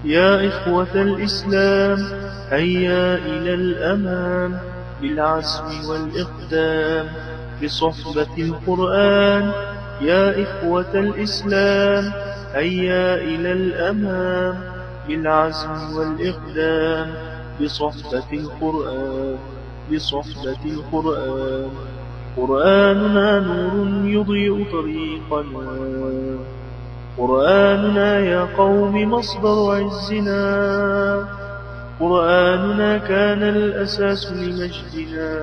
يا إخوة الإسلام هيا إلى الأمام بالعزم والإقدام بصحبة القرآن يا إخوة الإسلام هيا إلى الأمام بالعزم والإقدام بصحبة القرآن بصحبة القرآن قرآننا نور يضيء طريقنا قرآننا يا قوم مصدر عزنا قرآننا كان الأساس لمجدنا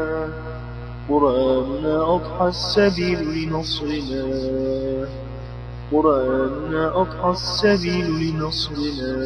قرآننا أضحى السبيل لنصرنا قرآننا أضحى السبيل لنصرنا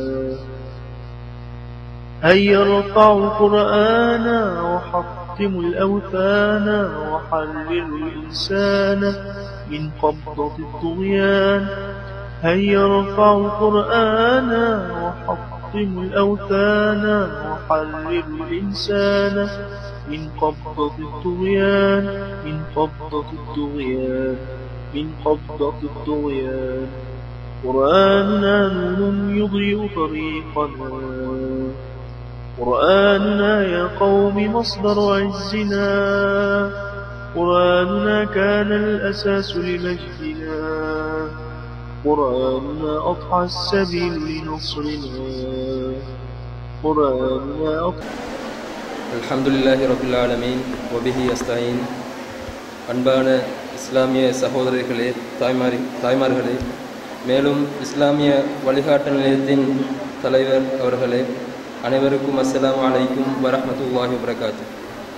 هيا ارفعوا قرآنا وحطموا الأوثان وحرروا الإنسان من قبضة الطغيان هيا ارفعوا قرآنا وحطموا الأوثان وحرروا الإنسان من قبضة الطغيان من قبضة الطغيان من قبضة الطغيان قرآننا نور يضيء طريقنا قرآننا يا قوم مصدر عزنا قرآننا كان الأساس لمجدنا قرآننا أضحى السبيل لنصرنا قرآننا أضحى الحمد لله رب العالمين وبه அஸ்தாயின் அன்பான இஸ்லாமிய சகோதரர்களே தாய்மாரி தாய்மார்களே மேலும் இஸ்லாமிய வழிகாட்டு நிலையத்தின் தலைவர் அவர்களே அனைவருக்கும் அஸ்ஸலாமு அலைக்கும் வரஹ்மத்துல்லாஹி வபரகாத்து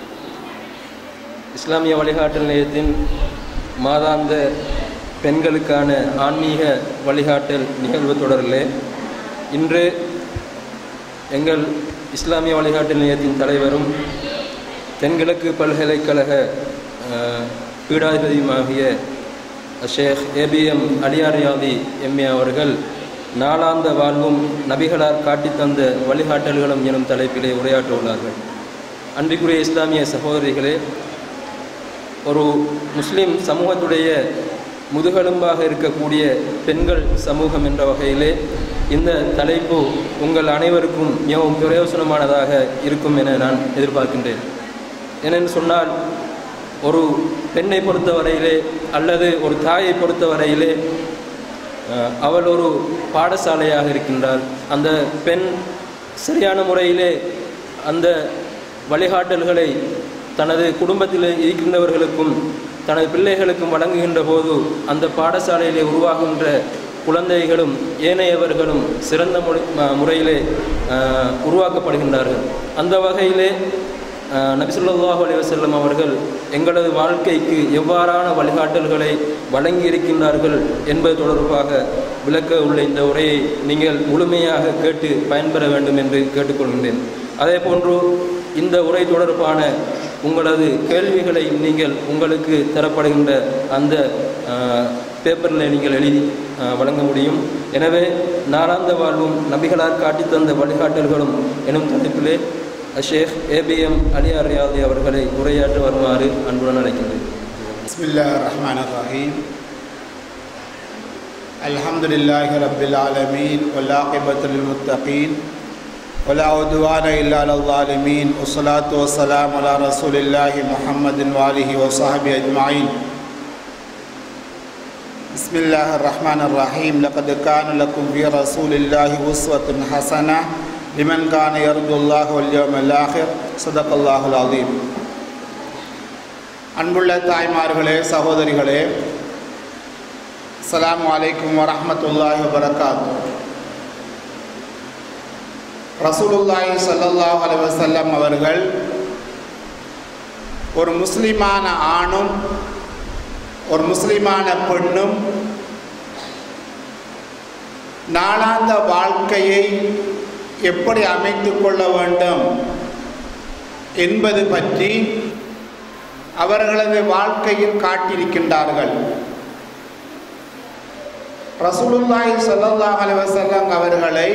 இஸ்லாமிய வழிகாட்டு நிலையத்தின் மாதாந்த பெண்களுக்கான ஆன்மீக வழிகாட்டல் நிகழ்வு தொடரிலே இன்று எங்கள் இஸ்லாமிய வழிகாட்டு நிலையத்தின் தலைவரும் தென்கிழக்கு பல்கலைக்கழக அஹ், பீடாதிபதியுமாகிய ஷேக் ஏபிஎம் அலியாரியாதி எம்ஏ அவர்கள் நாளாந்த வாழ்வும் நபிகளார் காட்டித் தந்த வழிகாட்டல்களும் எனும் தலைப்பிலே உரையாற்ற உள்ளார்கள் அன்பிற்குரிய இஸ்லாமிய சகோதரிகளே ஒரு முஸ்லிம் சமூகத்துடைய முதுகெலும்பாக இருக்கக்கூடிய பெண்கள் சமூகம் என்ற வகையிலே இந்த தலைப்பு உங்கள் அனைவருக்கும் மிகவும் பிரயோசனமானதாக இருக்கும் என நான் எதிர்பார்க்கின்றேன் ஏனென்று சொன்னால் ஒரு பெண்ணை பொறுத்தவரையிலே அல்லது ஒரு தாயை பொறுத்தவரையிலே அஹ், அவள் ஒரு பாடசாலையாக இருக்கின்றாள் அந்த பெண் சரியான முறையிலே அந்த வழிகாட்டல்களை தனது குடும்பத்தில் இருக்கின்றவர்களுக்கும் தனது பிள்ளைகளுக்கும் வழங்குகின்ற போது அந்த பாடசாலையிலே உருவாகின்ற குழந்தைகளும் ஏனையவர்களும் சிறந்த முறை ம- முறையிலே அஹ், உருவாக்கப்படுகின்றார்கள் அந்த வகையிலே அஹ், நபி ஸல்லல்லாஹு அலைஹி வஸல்லம் அவர்கள் எங்களது வாழ்க்கைக்கு எவ்வாறான வழிகாட்டல்களை வழங்கி இருக்கின்றார்கள் என்பது தொடர்பாக விளக்க உள்ள இந்த உரையை நீங்கள் முழுமையாக கேட்டு பயன்பெற வேண்டும் என்று கேட்டுக்கொள்கின்றேன் அதே போன்று இந்த உரை தொடர்பான உங்களது கேள்விகளை நீங்கள் உங்களுக்கு தரப்படுகின்ற அந்த அஹ், பேப்பரில் நீங்கள் எழுதி அஹ், வழங்க முடியும் எனவே நாளாந்த வாழ்வும் நபிகளார் காட்டித் தந்த வழிகாட்டல்களும் எனும் தலைப்பிலே ஷேக் ஏபிஎம் அலியார் ரியாதி அவர்களை உரையாற்ற வருமாறு அன்புடன் அழைக்கின்றேன் بسم الله الرحمن الرحيم الحمد لله رب العالمين والعاقبة للمتقين ولا عدوان إلا على الظالمين والصلاة والسلام على رسول الله محمد وآله وصحبه أجمعين بسم الله الرحمن الرحيم لقد كان لكم في رسول الله أسوة حسنة لمن كان يرجو الله واليوم الآخر صدق الله العظيم அன்புள்ள தாய்மார்களே சகோதரிகளே அஸ்ஸலாமு அலைக்கும் வரஹ்மத்துல்லாஹி வபரகாத்து ரசூலுல்லாஹி ஸல்லல்லாஹு அலைஹி வஸல்லம் அவர்கள் ஒரு முஸ்லிமான ஆணும் ஒரு முஸ்லிமான பெண்ணும் நாளாந்த வாழ்க்கையை எப்படி அமைத்துக் கொள்ள வேண்டும் என்பது பற்றி அவர்களது வாழ்க்கையில் காட்டியிருக்கின்றார்கள் ரசூலுல்லாஹி ஸல்லல்லாஹு அலைஹி வஸல்லம் அவர்களை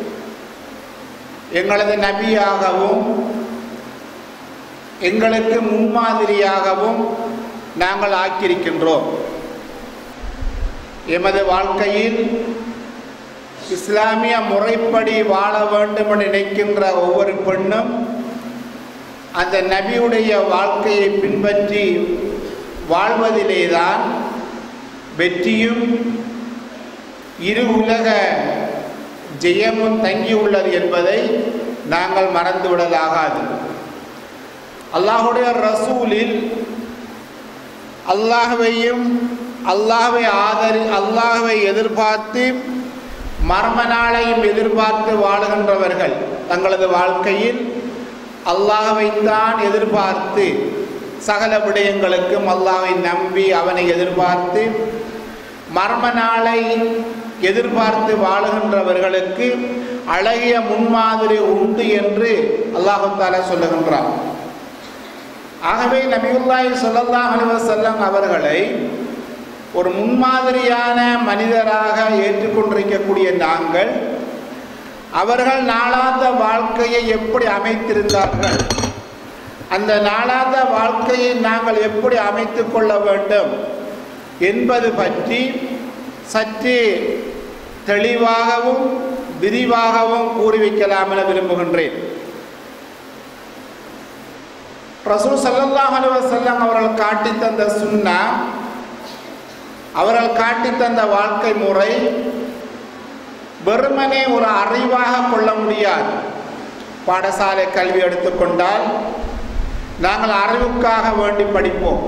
எங்களது நபியாகவும் எங்களுக்கு முன்மாதிரியாகவும் நாங்கள் ஆக்கியிருக்கின்றோம் எமது வாழ்க்கையில் இஸ்லாமிய முறைப்படி வாழ வேண்டும் என்று நினைக்கின்ற ஒவ்வொரு பெண்ணும் அந்த நபியுடைய வாழ்க்கையை பின்பற்றி வாழ்வதிலேதான் வெற்றியும் இரு உலக ஜெயமும் தங்கியுள்ளது என்பதை நாங்கள் மறந்துவிடலாகாது அல்லாஹுடைய ரசூலில் அல்லாஹ்வையும் அல்லாஹ்வை ஆதரி அல்லாஹ்வை எதிர்பார்த்து மர்ம நாளையும் எதிர்பார்த்து வாழுகின்றவர்கள் தங்களது வாழ்க்கையில் அல்லாஹ்வைத்தான் எதிர்பார்த்து சகல விடயங்களுக்கும் அல்லாஹ்வை நம்பி அவனை எதிர்பார்த்து மர்ம நாளை எதிர்பார்த்து வாழுகின்றவர்களுக்கு அழகிய முன்மாதிரி உண்டு என்று அல்லாஹு தாலா சொல்லுகின்றான் ஆகவே நபியுல்லாஹி ஸல்லல்லாஹு அலைஹி வஸல்லம் அவர்களை ஒரு முன்மாதிரியான மனிதராக ஏற்றுக்கொண்டிருக்கக்கூடிய நாங்கள் அவர்கள் நாளாந்த வாழ்க்கையை எப்படி அமைத்திருந்தார்கள் அந்த நாளாந்த வாழ்க்கையை நாங்கள் எப்படி அமைத்து கொள்ள வேண்டும் என்பது பற்றி சற்று தெளிவாகவும் விரிவாகவும் கூறி வைக்கலாம் என விரும்புகின்றேன் ரசூல் சல்லல்லாஹு அலைஹி வஸல்லம் அவர்கள் காட்டி தந்த சுன்னா அவர்கள் காட்டி தந்த வாழ்க்கை முறை வெறுமனே ஒரு அறிவாக கொள்ள முடியாது பாடசாலை கல்வி எடுத்துக்கொண்டால் நாங்கள் அறிவுக்காக வேண்டி படிப்போம்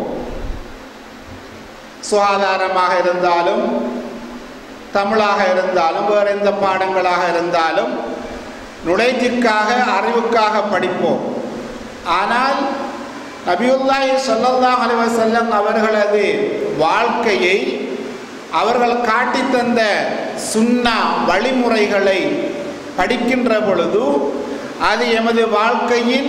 சுகாதாரமாக இருந்தாலும் தமிழாக இருந்தாலும் வேறு எந்த பாடங்களாக இருந்தாலும் நுழைச்சிற்காக அறிவுக்காக படிப்போம் ஆனால் நபியுல்லாஹி ஸல்லல்லாஹு அலைஹி வஸல்லம் அவர்களது வாழ்க்கையை அவர்கள் காட்டி தந்த சுன்னா வழிமுறைகளை படிக்கின்ற பொழுது அது எமது வாழ்க்கையில்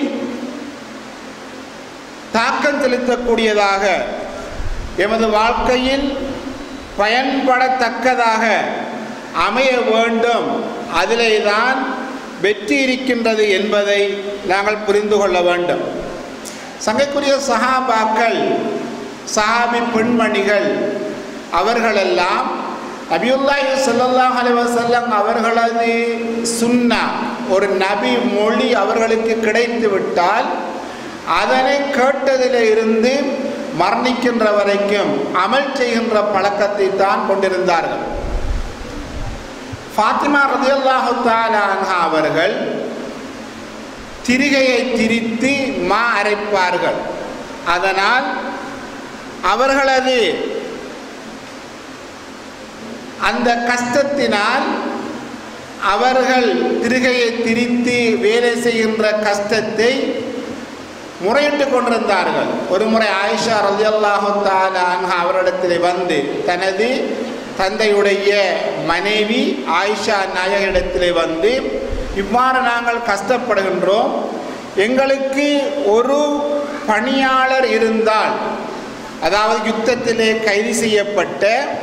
தாக்கம் செலுத்தக்கூடியதாக எமது வாழ்க்கையில் பயன்படத்தக்கதாக அமைய வேண்டும் அதிலே தான் வெற்றி இருக்கின்றது என்பதை நாங்கள் புரிந்து கொள்ள வேண்டும் சங்கைக்குரிய சஹாபாக்கள் சஹாபி பெண்மணிகள் அவர்களெல்லாம் நபியுல்லாஹி ஸல்லல்லாஹு அலைஹி வஸல்லம் அவர்களது சுன்னா ஒரு நபி மொழி அவர்களுக்கு கிடைத்து விட்டால் அதனை கேட்டதில் இருந்து மரணிக்கின்ற வரைக்கும் அமல் செய்கின்ற பழக்கத்தை தான் கொண்டிருந்தார்கள் ஃபாத்திமா ரதியல்லாஹு தாலான்ஹா அவர்கள் திரிகையை திரித்து மா அரைப்பார்கள் அதனால் அவர்களது அந்த கஷ்டத்தினால் அவர்கள் திருகையை திரித்து வேலை செய்கின்ற கஷ்டத்தை முறையிட்டு கொண்டிருந்தார்கள் ஒரு முறை ஆயிஷா ரலியல்லாஹு தாலா அவரிடத்தில் வந்து தனது தந்தையுடைய மனைவி ஆயிஷா நாயகிடத்தில் வந்து இவ்வாறு நாங்கள் கஷ்டப்படுகின்றோம் எங்களுக்கு ஒரு பணியாளர் இருந்தால் அதாவது யுத்தத்திலே கைது செய்யப்பட்ட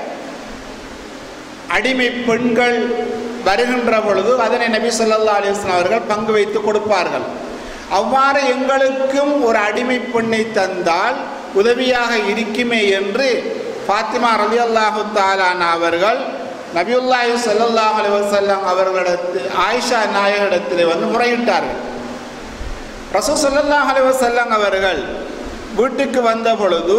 அடிமை பெண்கள் வருகின்ற பொழுது அதனை நபி சொல்லல்லா அலிஸ்லாம் அவர்கள் பங்கு வைத்து கொடுப்பார்கள் அவ்வாறு எங்களுக்கும் ஒரு அடிமை பெண்ணை தந்தால் உதவியாக இருக்குமே என்று ஃபாத்திமா ரலி அல்லாஹு தாலான் அவர்கள் நபியுல்லாஹி ஸல்லல்லாஹு அலைஹி வஸல்லம் அவர்களிடத்தில் ஆயிஷா நாயகரிடத்தில் வந்து முறையிட்டார்கள் ரசூ ஸல்லல்லாஹு அலைஹி வஸல்லம் அவர்கள் வீட்டுக்கு வந்த பொழுது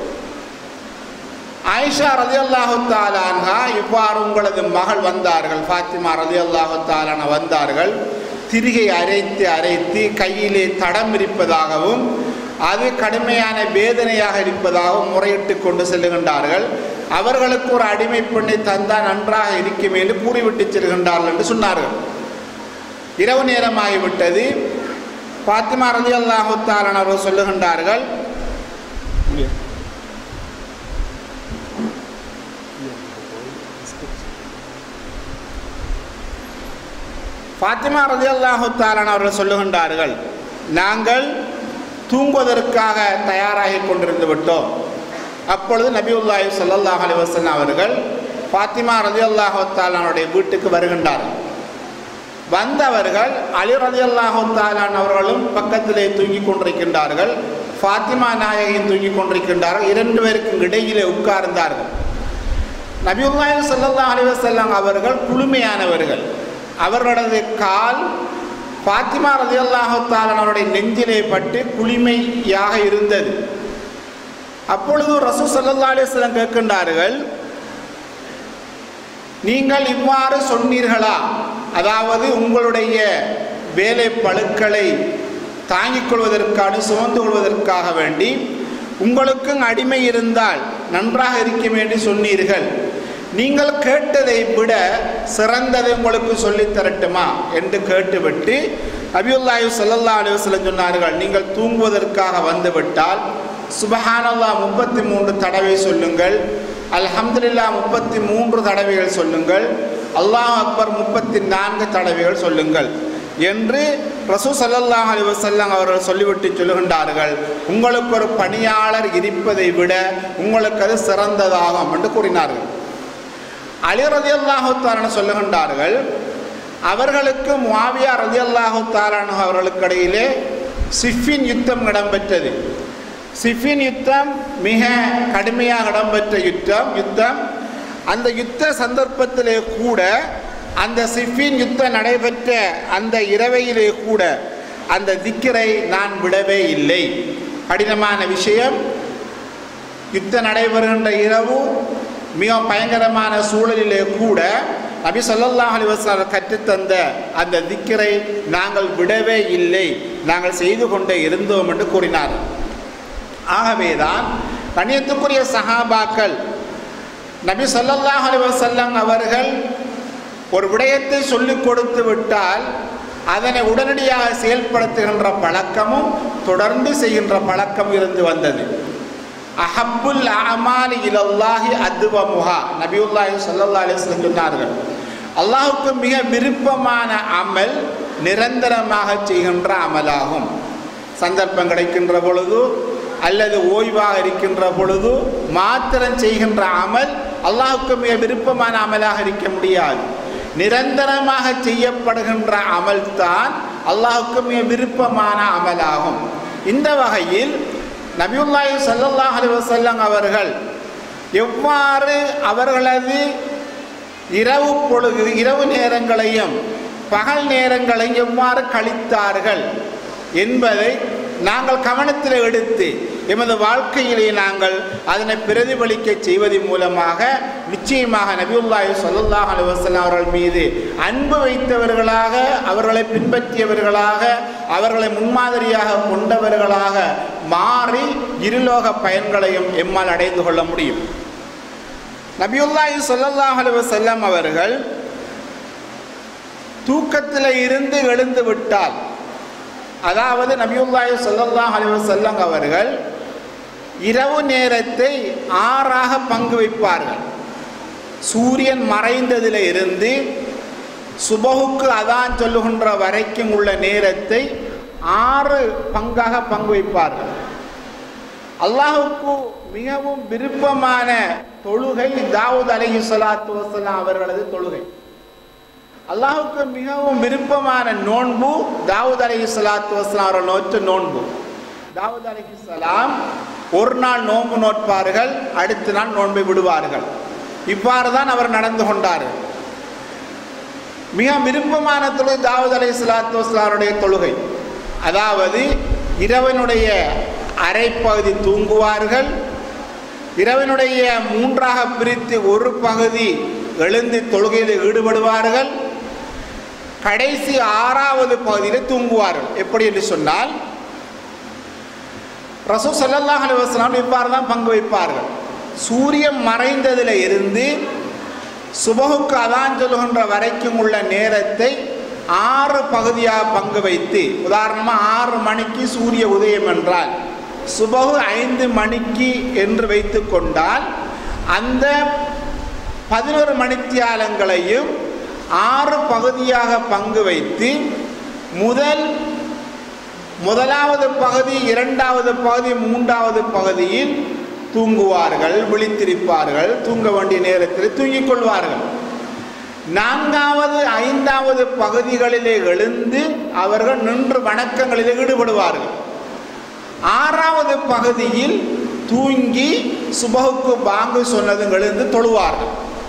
ஆயிஷா ரதி அல்லாஹு தாலான்ஹா இவ்வாறு உங்களது மகள் வந்தார்கள் ஃபாத்திமா ரதி அல்லாஹு தாலான வந்தார்கள் திரிகை அரைத்து அரைத்து கையிலே தடம் இருப்பதாகவும் அது கடுமையான வேதனையாக இருப்பதாகவும் முறையிட்டு கொண்டு செல்லுகின்றார்கள் அவர்களுக்கு ஒரு அடிமை பெண்ணை தந்தால் நன்றாக இருக்கும் என்று கூறிவிட்டு செல்கின்றார்கள் என்று சொன்னார்கள் இரவு நேரமாகிவிட்டது பாத்திமா ரதி அல்லாஹு தாலான் அவர்கள் சொல்லுகின்றார்கள் ஃபாத்திமா ரதி அல்லாஹு தாலான் அவர்கள் சொல்லுகின்றார்கள் நாங்கள் தூங்குவதற்காக தயாராகி கொண்டிருந்து விட்டோம் அப்பொழுது நபியுல்லாஹி ஸல்லல்லாஹு அலைஹி வஸல்லம் அவர்கள் ஃபாத்திமா ரதி அல்லாஹு தாலானுடைய வீட்டுக்கு வருகின்றார்கள் வந்தவர்கள் அலி ரதி அல்லாஹு தாலான் அவர்களும் பக்கத்திலே தூங்கி கொண்டிருக்கின்றார்கள் ஃபாத்திமா நாயகியும் தூங்கி கொண்டிருக்கின்றார்கள் இரண்டு பேருக்கும் இடையிலே உட்கார்ந்தார்கள் நபியுல்லாஹி ஸல்லல்லாஹு அலைஹி வஸல்லம் அவர்கள் குளுமையானவர்கள் அவர்களது கால் ஃபாத்திமா ரலியல்லாஹு தஆலா அவருடைய நெஞ்சிலே பட்டு குளிமையாக இருந்தது அப்பொழுது ரசூல் ஸல்லல்லாஹு அலைஹி வஸல்லம் கேட்கின்றார்கள் நீங்கள் இவ்வாறு சொன்னீர்களா அதாவது உங்களுடைய வேலை பழுக்களை தாங்கிக் கொள்வதற்கான சுமந்து கொள்வதற்காக வேண்டி உங்களுக்கும் அடிமை இருந்தால் நன்றாக இருக்கும் என்று சொன்னீர்கள் நீங்கள் கேட்டதை விட சிறந்ததை உங்களுக்கு சொல்லித் தரட்டுமா என்று கேட்டுவிட்டு அபியுல்லாஹி ஸல்லல்லாஹு அலைஹி வஸல்லம் சொன்னார்கள் நீங்கள் தூங்குவதற்காக வந்துவிட்டால் சுபஹானல்லாஹ் முப்பத்தி மூன்று தடவை சொல்லுங்கள் அல்ஹம்துலில்லா முப்பத்தி மூன்று தடவைகள் சொல்லுங்கள் அல்லாஹ் அக்பர் முப்பத்தி நான்கு தடவைகள் சொல்லுங்கள் என்று ரசூ சல்லல்லாஹ் அலைஹி வஸல்லம் அவர்கள் சொல்லிவிட்டு சொல்லுகின்றார்கள் உங்களுக்கு ஒரு பணியாளர் இருப்பதை விட உங்களுக்கு அது சிறந்ததாகும் என்று கூறினார்கள் அலி ரதியல்லாஹு தாலான சொல்லுகின்றார்கள் அவர்களுக்கு முவாவியா ரதியல்லாஹு தாலானு அவர்களுக்கு இடையிலே சிஃபின் யுத்தம் இடம்பெற்றது சிஃபின் யுத்தம் மிக கடுமையாக இடம்பெற்ற யுத்தம் யுத்தம் அந்த யுத்த சந்தர்ப்பத்திலே கூட அந்த சிஃபின் யுத்தம் நடைபெற்ற அந்த இரவையிலே கூட அந்த திக்கரை நான் விடவே இல்லை கடினமான விஷயம் யுத்தம் நடைபெறுகின்ற இரவு மிக பயங்கரமான சூழலிலே கூட நபி ஸல்லல்லாஹு அலைஹி வஸல்லம் கற்றுத்தந்த அந்த திக்கரை நாங்கள் விடவே இல்லை நாங்கள் செய்து கொண்டே இருந்தோம் என்று கூறினார் ஆகவேதான் கண்ணியத்துக்குரிய சஹாபாக்கள் நபி ஸல்லல்லாஹு அலைஹி வஸல்லம் அவர்கள் ஒரு விடயத்தை சொல்லிக் கொடுத்து விட்டால் அதனை உடனடியாக செயல்படுத்துகின்ற பழக்கமும் தொடர்ந்து செய்கின்ற பழக்கம் இருந்து வந்தது அஹப்புல் அமாலி இலல்லாஹி அத்வமுஹா நபியுல்லாஹி ஸல்லல்லாஹு அலைஹி வஸல்லம் சொன்னார்கள் அல்லாஹ்வுக்கு மிக விருப்பமான அமல் நிரந்தரமாக செய்கின்ற அமலாகும் சந்தர்ப்பம் கிடைக்கின்ற பொழுது அல்லது ஓய்வாக இருக்கின்ற பொழுது மாத்திரம் செய்கின்ற அமல் அல்லாஹ்வுக்கு மிக விருப்பமான அமலாக இருக்க முடியாது நிரந்தரமாக செய்யப்படுகின்ற அமல் தான் அல்லாஹ்வுக்கு மிக விருப்பமான அமலாகும் இந்த வகையில் நபியுல்லாஹி ஸல்லல்லாஹு அலைஹி வஸல்லம் அவர்கள் எவ்வாறு அவர்களது இரவு பொழுது இரவு நேரங்களையும் பகல் நேரங்களையும் எவ்வாறு கழித்தார்கள் என்பதை நாங்கள் கவனத்தில் எடுத்து எமது வாழ்க்கையிலே நாங்கள் அதனை பிரதிபலிக்க செய்வதன் மூலமாக நிச்சயமாக நபியுல்லாஹி ஸல்லல்லாஹு அலைஹி வஸல்லம் அவர்கள் மீது அன்பு வைத்தவர்களாக அவர்களை பின்பற்றியவர்களாக அவர்களை முன்மாதிரியாக கொண்டவர்களாக மாறி இருலோக பயன்களையும் எம்மால் அடைந்து கொள்ள முடியும் நபியுல்லாஹி ஸல்லல்லாஹு அலைஹி வஸல்லம் அவர்கள் தூக்கத்தில் இருந்து எழுந்து விட்டால் அதாவது நபியுல்லாஹி ஸல்லல்லாஹு அலைஹி வஸல்லம் அவர்கள் இரவு நேரத்தை ஆறாக பங்கு வைப்பார்கள் சூரியன் மறைந்ததில் இருந்து சுபகுக்கு அதான் சொல்லுகின்ற வரைக்கும் உள்ள நேரத்தை ஆறு பங்காக பங்கு வைப்பார்கள் அல்லாஹுக்கு மிகவும் விருப்பமான தொழுகை தாவூத் அலைஹி ஸலாத்து வஸலாம் அவர்களது தொழுகை அல்லாஹுக்கு மிகவும் விருப்பமான நோன்பு தாவூத் அலைஹி ஸலாத்து வஸலாம் அவர்கள் நோற்ற நோன்பு தாவூத் அலைஹி ஸலாம் ஒரு நாள் நோன்பு நோட்பார்கள் அடுத்த நாள் நோன்பை விடுவார்கள் இவ்வாறு தான் அவர் நடந்து கொண்டார்கள் மிக விருப்பமான தொழுகை தாவூத் அலைஹி ஸலாத்து வஸலாமுடைய தொழுகை அதாவது இரவனுடைய அரைப்பகுதி தூங்குவார்கள் இரவனுடைய மூன்றாக பிரித்து ஒரு பகுதி எழுந்து தொழுகையில் ஈடுபடுவார்கள் கடைசி ஆறாவது பகுதியில் தூங்குவார்கள் எப்படி என்று சொன்னால் ரசூ சல்லல்லாஹ் அலைஹி வஸல்லம் இவ்வாறு தான் பங்கு வைப்பார்கள் சூரியன் மறைந்ததில் இருந்து சுபகுக்கு அதான் சொல்லுகின்ற வரைக்கும் உள்ள நேரத்தை ஆறு பகுதியாக பங்கு வைத்து உதாரணமாக ஆறு மணிக்கு சூரிய உதயம் என்றால் சுபகு ஐந்து மணிக்கு என்று வைத்து கொண்டால் அந்த பதினோரு மணித்தியாலங்களையும் ஆறு பகுதியாக பங்கு வைத்து முதல் முதலாவது பகுதி இரண்டாவது பகுதி மூன்றாவது பகுதியில் தூங்குவார்கள் விழித்திருப்பார்கள் தூங்க வேண்டிய நேரத்தில் தூங்கிக் கொள்வார்கள் நான்காவது ஐந்தாவது பகுதிகளிலே எழுந்து அவர்கள் நின்று வணக்கங்களில் ஈடுபடுவார்கள் ஆறாவது பகுதியில் தூங்கி சுபகுக்கு பாங்கு சொன்னதும் எழுந்து தொழுவார்கள்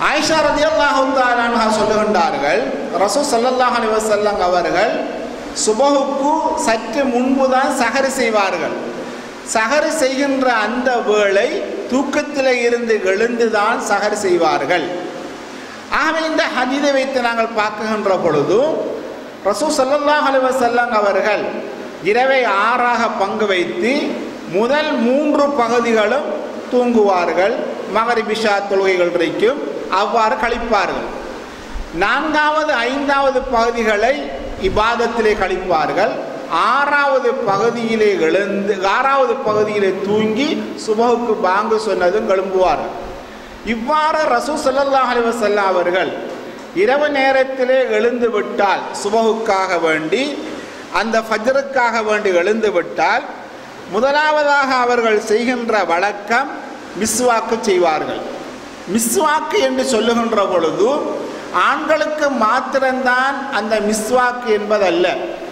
ஆயிஷா ரதியல்லாஹு தாலான்ஹா சொல்லுகின்றார்கள் ரசூ ஸல்லல்லாஹு அலைஹி வஸல்லம் அவர்கள் சுபஹுக்கு சற்று முன்புதான் சஹர் செய்வார்கள் சஹர் செய்கின்ற அந்த வேளை தூக்கத்தில் இருந்து எழுந்துதான் சஹர் செய்வார்கள் ஆகவே இந்த ஹதீதை வைத்து நாங்கள் பார்க்குகின்ற பொழுது ரசூ ஸல்லல்லாஹு அலைஹி வஸல்லம் அவர்கள் இரவை ஆறாக பங்கு வைத்து முதல் மூன்று பகுதிகளும் தூங்குவார்கள் மகரிபிஷா தொழுகைகள் வரைக்கும் அவ்வாறு கழிப்பார்கள் நான்காவது ஐந்தாவது பகுதிகளை இபாதத்திலே கழிப்பார்கள் ஆறாவது பகுதியிலே எழுந்து ஆறாவது பகுதியிலே தூங்கி சுபகுக்கு பாங்கு சொன்னதும் எழும்புவார்கள் இவ்வாறு ரசூ ஸல்லல்லாஹு அலைஹி வஸல்லம் அவர்கள் இரவு நேரத்திலே எழுந்து விட்டால் சுபகுக்காக வேண்டி அந்த ஃபஜ்ருக்காக வேண்டி எழுந்து விட்டால் முதலாவதாக அவர்கள் செய்கின்ற வழக்கம் மிஸ்வாக்கு செய்வார்கள் மிஸ்வாக்கு என்று சொல்லுகின்ற பொழுது ஆண்களுக்கு மாத்திரம்தான் அந்த மிஸ்வாக்கு என்பதல்ல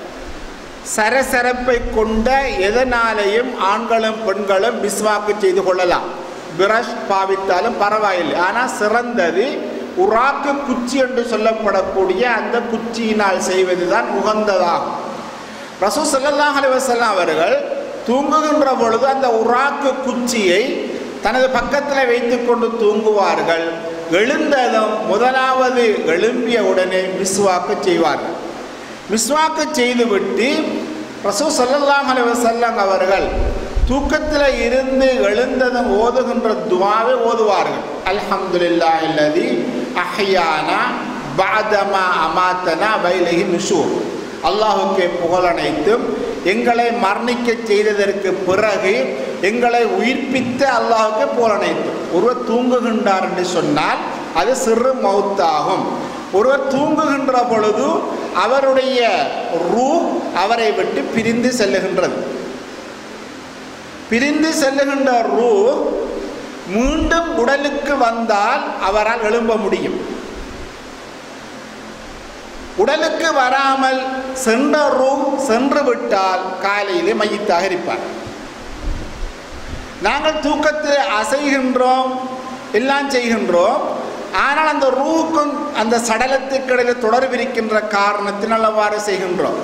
சரசரப்பை கொண்ட எதனாலையும் ஆண்களும் பெண்களும் மிஸ்வாக்கு செய்து கொள்ளலாம் பிரஷ் பாவித்தாலும் பரவாயில்லை ஆனால் சிறந்தது உராக்கு குச்சி என்று சொல்லப்படக்கூடிய அந்த குச்சியினால் செய்வதுதான் உகந்ததாகும் ரசூ ஸல்லல்லாஹு அலைஹி வஸல்லம் அவர்கள் தூங்குகின்ற பொழுது அந்த உராக்கு குச்சியை தனது பக்கத்தில் வைத்துக்கொண்டு தூங்குவார்கள் எழுந்ததும் முதலாவது எழும்பிய உடனே மிஸ்வாக்கு செய்வார்கள் மிஸ்வாக்கு செய்துவிட்டு ரசூ ஸல்லல்லாஹு அலைஹி வஸல்லம் அவர்கள் தூக்கத்தில் இருந்து எழுந்ததும் ஓதுகின்ற துவாவை ஓதுவார்கள் அல்ஹம்துலில்லாஹி அல்லதி அஹ்யானா பாதமா அமாத்தனா வைலஹி நுஷூர் அல்லாஹுக்கே புகழனைத்தும் எங்களை மரணிக்க செய்ததற்கு பிறகு எங்களை உயிர்ப்பித்த அல்லாஹுக்கு புகழனைத்தும் ஒருவர் தூங்குகின்றார் என்று சொன்னால் அது சிறு மௌத்தாகும் ஒருவர் தூங்குகின்ற பொழுது அவருடைய ரூ அவரை விட்டு பிரிந்து செல்லுகின்றது பிரிந்து செல்லுகின்ற ரூ மீண்டும் உடலுக்கு வந்தால் அவரால் எழும்ப முடியும் உடலுக்கு வராமல் சென்ற ரூ சென்று விட்டால் காலையிலே மையத்தாக இருப்பார் நாங்கள் தூக்கத்தில் அசைகின்றோம் எல்லாம் செய்கின்றோம் ஆனால் அந்த ரூவுக்கும் அந்த சடலத்துக்கு இடையில் தொடர்பிருக்கின்ற காரணத்தினால் அவ்வாறு செய்கின்றோம்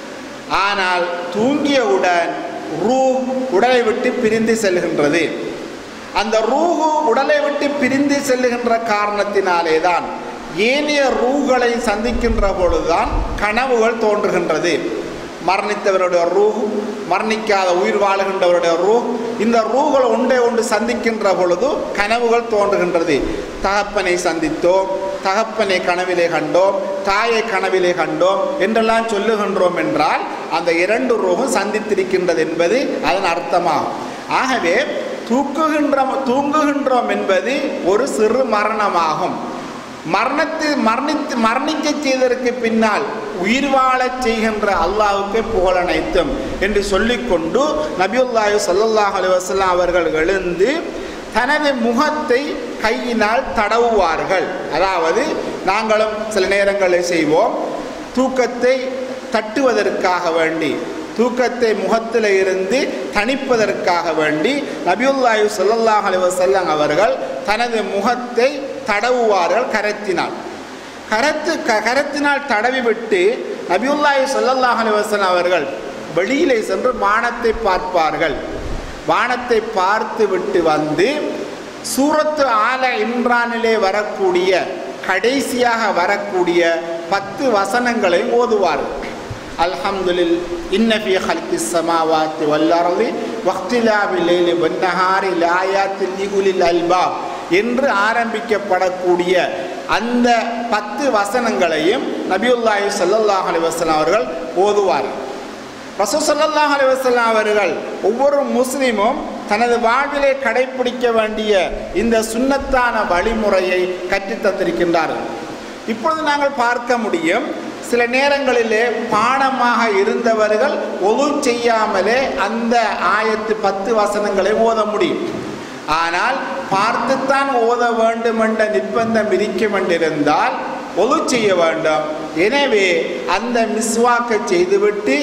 ஆனால் தூங்கியவுடன் ரூ உடலை விட்டு பிரிந்து செல்கின்றது அந்த ரூஹு உடலை விட்டு பிரிந்து செல்லுகின்ற காரணத்தினாலே தான் ஏனைய ரூகளை சந்திக்கின்ற பொழுதுதான் கனவுகள் தோன்றுகின்றது மரணித்தவருடைய ரூ மரணிக்காத உயிர் வாழுகின்றவருடைய ரூ இந்த ரூகள் ஒன்றை ஒன்று சந்திக்கின்ற பொழுது கனவுகள் தோன்றுகின்றது தகப்பனை சந்தித்தோம் தகப்பனை கனவிலே கண்டோம் தாயை கனவிலே கண்டோம் என்றெல்லாம் சொல்லுகின்றோம் என்றால் அந்த இரண்டு ரூகும் சந்தித்திருக்கின்றது என்பது அதன் அர்த்தமாகும் ஆகவே தூக்குகின்றோம் தூங்குகின்றோம் என்பது ஒரு சிறு மரணமாகும் மரணத்து மரணித்து மரணிக்க செய்ததற்கு பின்னால் உயிர் வாழச் செய்கின்ற அல்லாஹுக்கு புகழனைத்தும் என்று சொல்லிக்கொண்டு நபியுல்லாஹு ஸல்லல்லாஹு அலைஹி வஸல்லம் அவர்கள் எழுந்து தனது முகத்தை கையினால் தடவுவார்கள் அதாவது நாங்களும் சில நேரங்களில் செய்வோம் தூக்கத்தை தட்டுவதற்காக வேண்டி தூக்கத்தை முகத்தில் இருந்து தணிப்பதற்காக வேண்டி நபியுல்லாஹு ஸல்லல்லாஹு அலைஹி வஸல்லம் அவர்கள் தனது முகத்தை தடவுவார்கள் கரத்தினால் கரத்து க கரத்தினால் தடவிவிட்டு நபியுல்லாஹி ஸல்லல்லாஹு அலைஹி வஸல்லம் அவர்கள் வெளியிலே சென்று வானத்தை பார்ப்பார்கள் வானத்தை பார்த்து விட்டு வந்து சூரத்து ஆல இம்ரானிலே வரக்கூடிய கடைசியாக வரக்கூடிய பத்து வசனங்களை ஓதுவார்கள் அல்ஹம்துலில் இன்னஃபி ஹல்கி சமாவாத்தி வல்லரதி வக்திலாபி லைலி வன்னஹாரி லாயாத்தில் லிகுலில் அல்பாப் என்று ஆரம்பிக்கப்படக்கூடிய அந்த பத்து வசனங்களையும் நபியுல்லாஹி ஸல்லல்லாஹு அலைஹி வஸல்லம் அவர்கள் ஓதுவார்கள் ரசூல் ஸல்லல்லாஹு அலைஹி வஸல்லம் அவர்கள் ஒவ்வொரு முஸ்லிமும் தனது வாழ்விலே கடைபிடிக்க வேண்டிய இந்த சுன்னத்தான வழிமுறையை கற்றுத் தந்திருக்கின்றார்கள் இப்பொழுது நாங்கள் பார்க்க முடியும் சில நேரங்களிலே பாடமாக இருந்தவர்கள் ஒழு செய்யாமலே அந்த ஆயத்து பத்து வசனங்களை ஓத முடியும் ஆனால் பார்த்துத்தான் ஓத வேண்டும் என்ற நிர்பந்தம் இருக்கும் என்றிருந்தால் ஒழு செய்ய வேண்டும் எனவே அந்த மிஸ்வாக்கை செய்துவிட்டு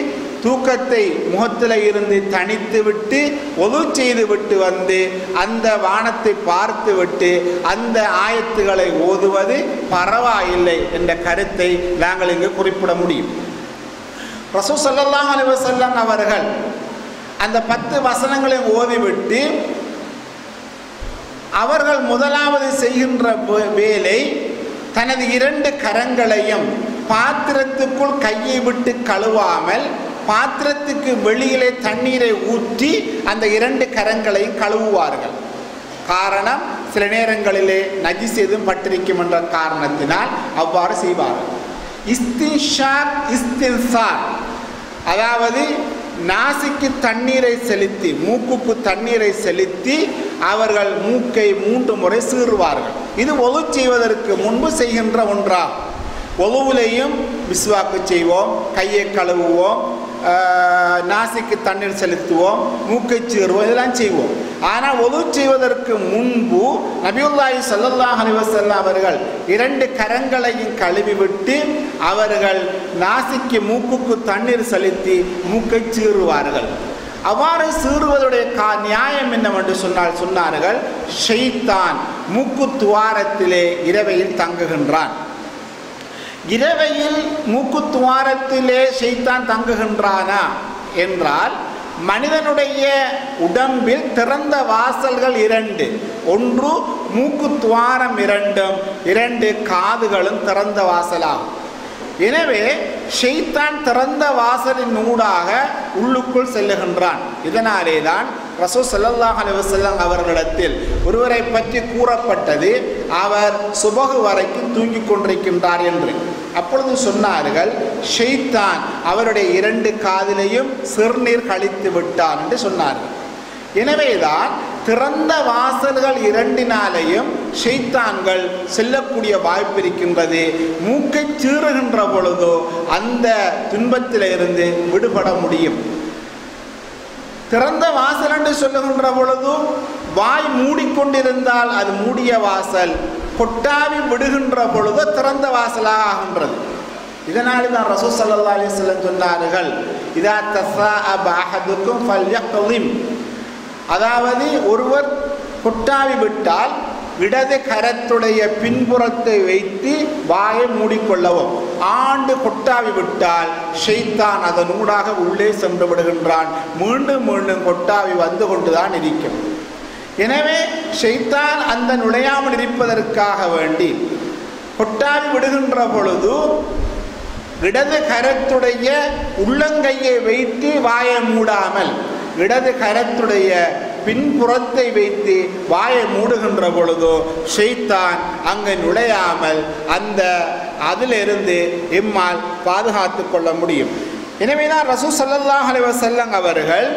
தூக்கத்தை முகத்தில் இருந்து தனித்து விட்டு ஒது செய்து விட்டு வந்து அந்த வானத்தை பார்த்து விட்டு அந்த ஆயத்துகளை ஓதுவது பரவாயில்லை என்ற கருத்தை நாங்கள் இங்கு குறிப்பிட முடியும் ரசூ சல்லல்லாஹு அலைஹி வஸல்லம் அவர்கள் அந்த பத்து வசனங்களை ஓதிவிட்டு அவர்கள் முதலாவது செய்கின்ற வே- வேலை தனது இரண்டு கரங்களையும் பாத்திரத்துக்குள் கையை விட்டு கழுவாமல் பாத்திரத்துக்கு வெளியிலே தண்ணீரை ஊற்றி அந்த இரண்டு கரங்களையும் கழுவுவார்கள் காரணம் சில நேரங்களிலே நஜிஸ் எதுவும் பட்டிருக்கும் என்ற காரணத்தினால் அவ்வாறு செய்வார்கள் இஸ்தின்ஷாக் இஸ்தின்சார் அதாவது நாசிக்கு தண்ணீரை செலுத்தி மூக்குக்கு தண்ணீரை செலுத்தி அவர்கள் மூக்கை மூன்று முறை சீறுவார்கள் இது ஒழு செய்வதற்கு முன்பு செய்கின்ற ஒன்றாகும் ஒழுவுலையும் விஸ்வாக்கு செய்வோம் கையை கழுவுவோம் ஆஹ், நாசிக்கு தண்ணீர் செலுத்துவோம் மூக்கை சீறுவோம் இதெல்லாம் செய்வோம் ஆனால் ஒழு செய்வதற்கு முன்பு நபியுல்லாஹி ஸல்லல்லாஹு அலைஹி வஸல்லம் அவர்கள் இரண்டு கரங்களையும் கழுவிவிட்டு அவர்கள் நாசிக்கு மூக்குக்கு தண்ணீர் செலுத்தி மூக்கை சீறுவார்கள் அவ்வாறு சீறுவதுடைய கா நியாயம் என்னவென்று சொன்னால் சொன்னார்கள் ஷெய்தான் மூக்கு துவாரத்திலே இரவையில் தங்குகின்றான் இரவையில் மூக்கு துவாரத்திலே ஷெய்தான் தங்குகின்றானா என்றால் மனிதனுடைய உடம்பில் திறந்த வாசல்கள் இரண்டு ஒன்று மூக்கு துவாரம் இரண்டும் இரண்டு காதுகளும் திறந்த வாசலாகும் எனவே ஷெய்தான் திறந்த வாசலின் ஊடாக உள்ளுக்குள் செல்லுகின்றான் இதனாலே தான் ரசூ ஸல்லல்லாஹு அலைஹி வஸல்லம் அவர்களிடத்தில் ஒருவரை பற்றி கூறப்பட்டது அவர் சுபகு வரைக்கும் தூங்கிக் கொண்டிருக்கின்றார் என்று அப்பொழுது சொன்னார்கள் ஷெய்தான் அவருடைய இரண்டு காதிலையும் சிறுநீர் கழித்து விட்டான் என்று சொன்னார்கள் எனவேதான் திறந்த வாசல்கள் இரண்டினாலேயும் ஷெய்தான்கள் செல்லக்கூடிய வாய்ப்பு இருக்கின்றது மூக்கை சீறுகின்ற பொழுதோ அந்த துன்பத்திலிருந்து விடுபட முடியும் திறந்த வாசல் என்று சொல்லுகின்ற பொழுது வாய் மூடிக்கொண்டிருந்தால் அது மூடிய வாசல் கொட்டாவி விடுகின்ற பொழுது திறந்த வாசலாக ஆகின்றது இதனால தான் ரசூ சல்லா அலிஸ்லம் சொன்னார்கள் இதா தசா அப் அஹதுக்கும் ஃபல்யக்லிம் அதாவது ஒருவர் கொட்டாவி விட்டால் இடது கரத்துடைய பின்புறத்தை வைத்து வாயை மூடிக்கொள்ளவும் ஆண்டு கொட்டாவி விட்டால் ஷெய்தான் அதன் ஊடாக உள்ளே சென்று விடுகின்றான் மீண்டும் மீண்டும் கொட்டாவி வந்து கொண்டுதான் இருக்கும் எனவே ஷெய்தான் அந்த நுழையாமல் இருப்பதற்காக வேண்டி கொட்டாவி விடுகின்ற பொழுது இடது கரத்துடைய உள்ளங்கையை வைத்து வாயை மூடாமல் இடது கரத்துடைய பின்புறத்தை வைத்து வாயை மூடுகின்ற பொழுதோ ஷெய்தான் அங்கு நுழையாமல் அந்த அதிலிருந்து எம்மால் பாதுகாத்து கொள்ள முடியும் எனவேதான் ரசூ ஸல்லல்லாஹு அலைஹி வஸல்லம் அவர்கள்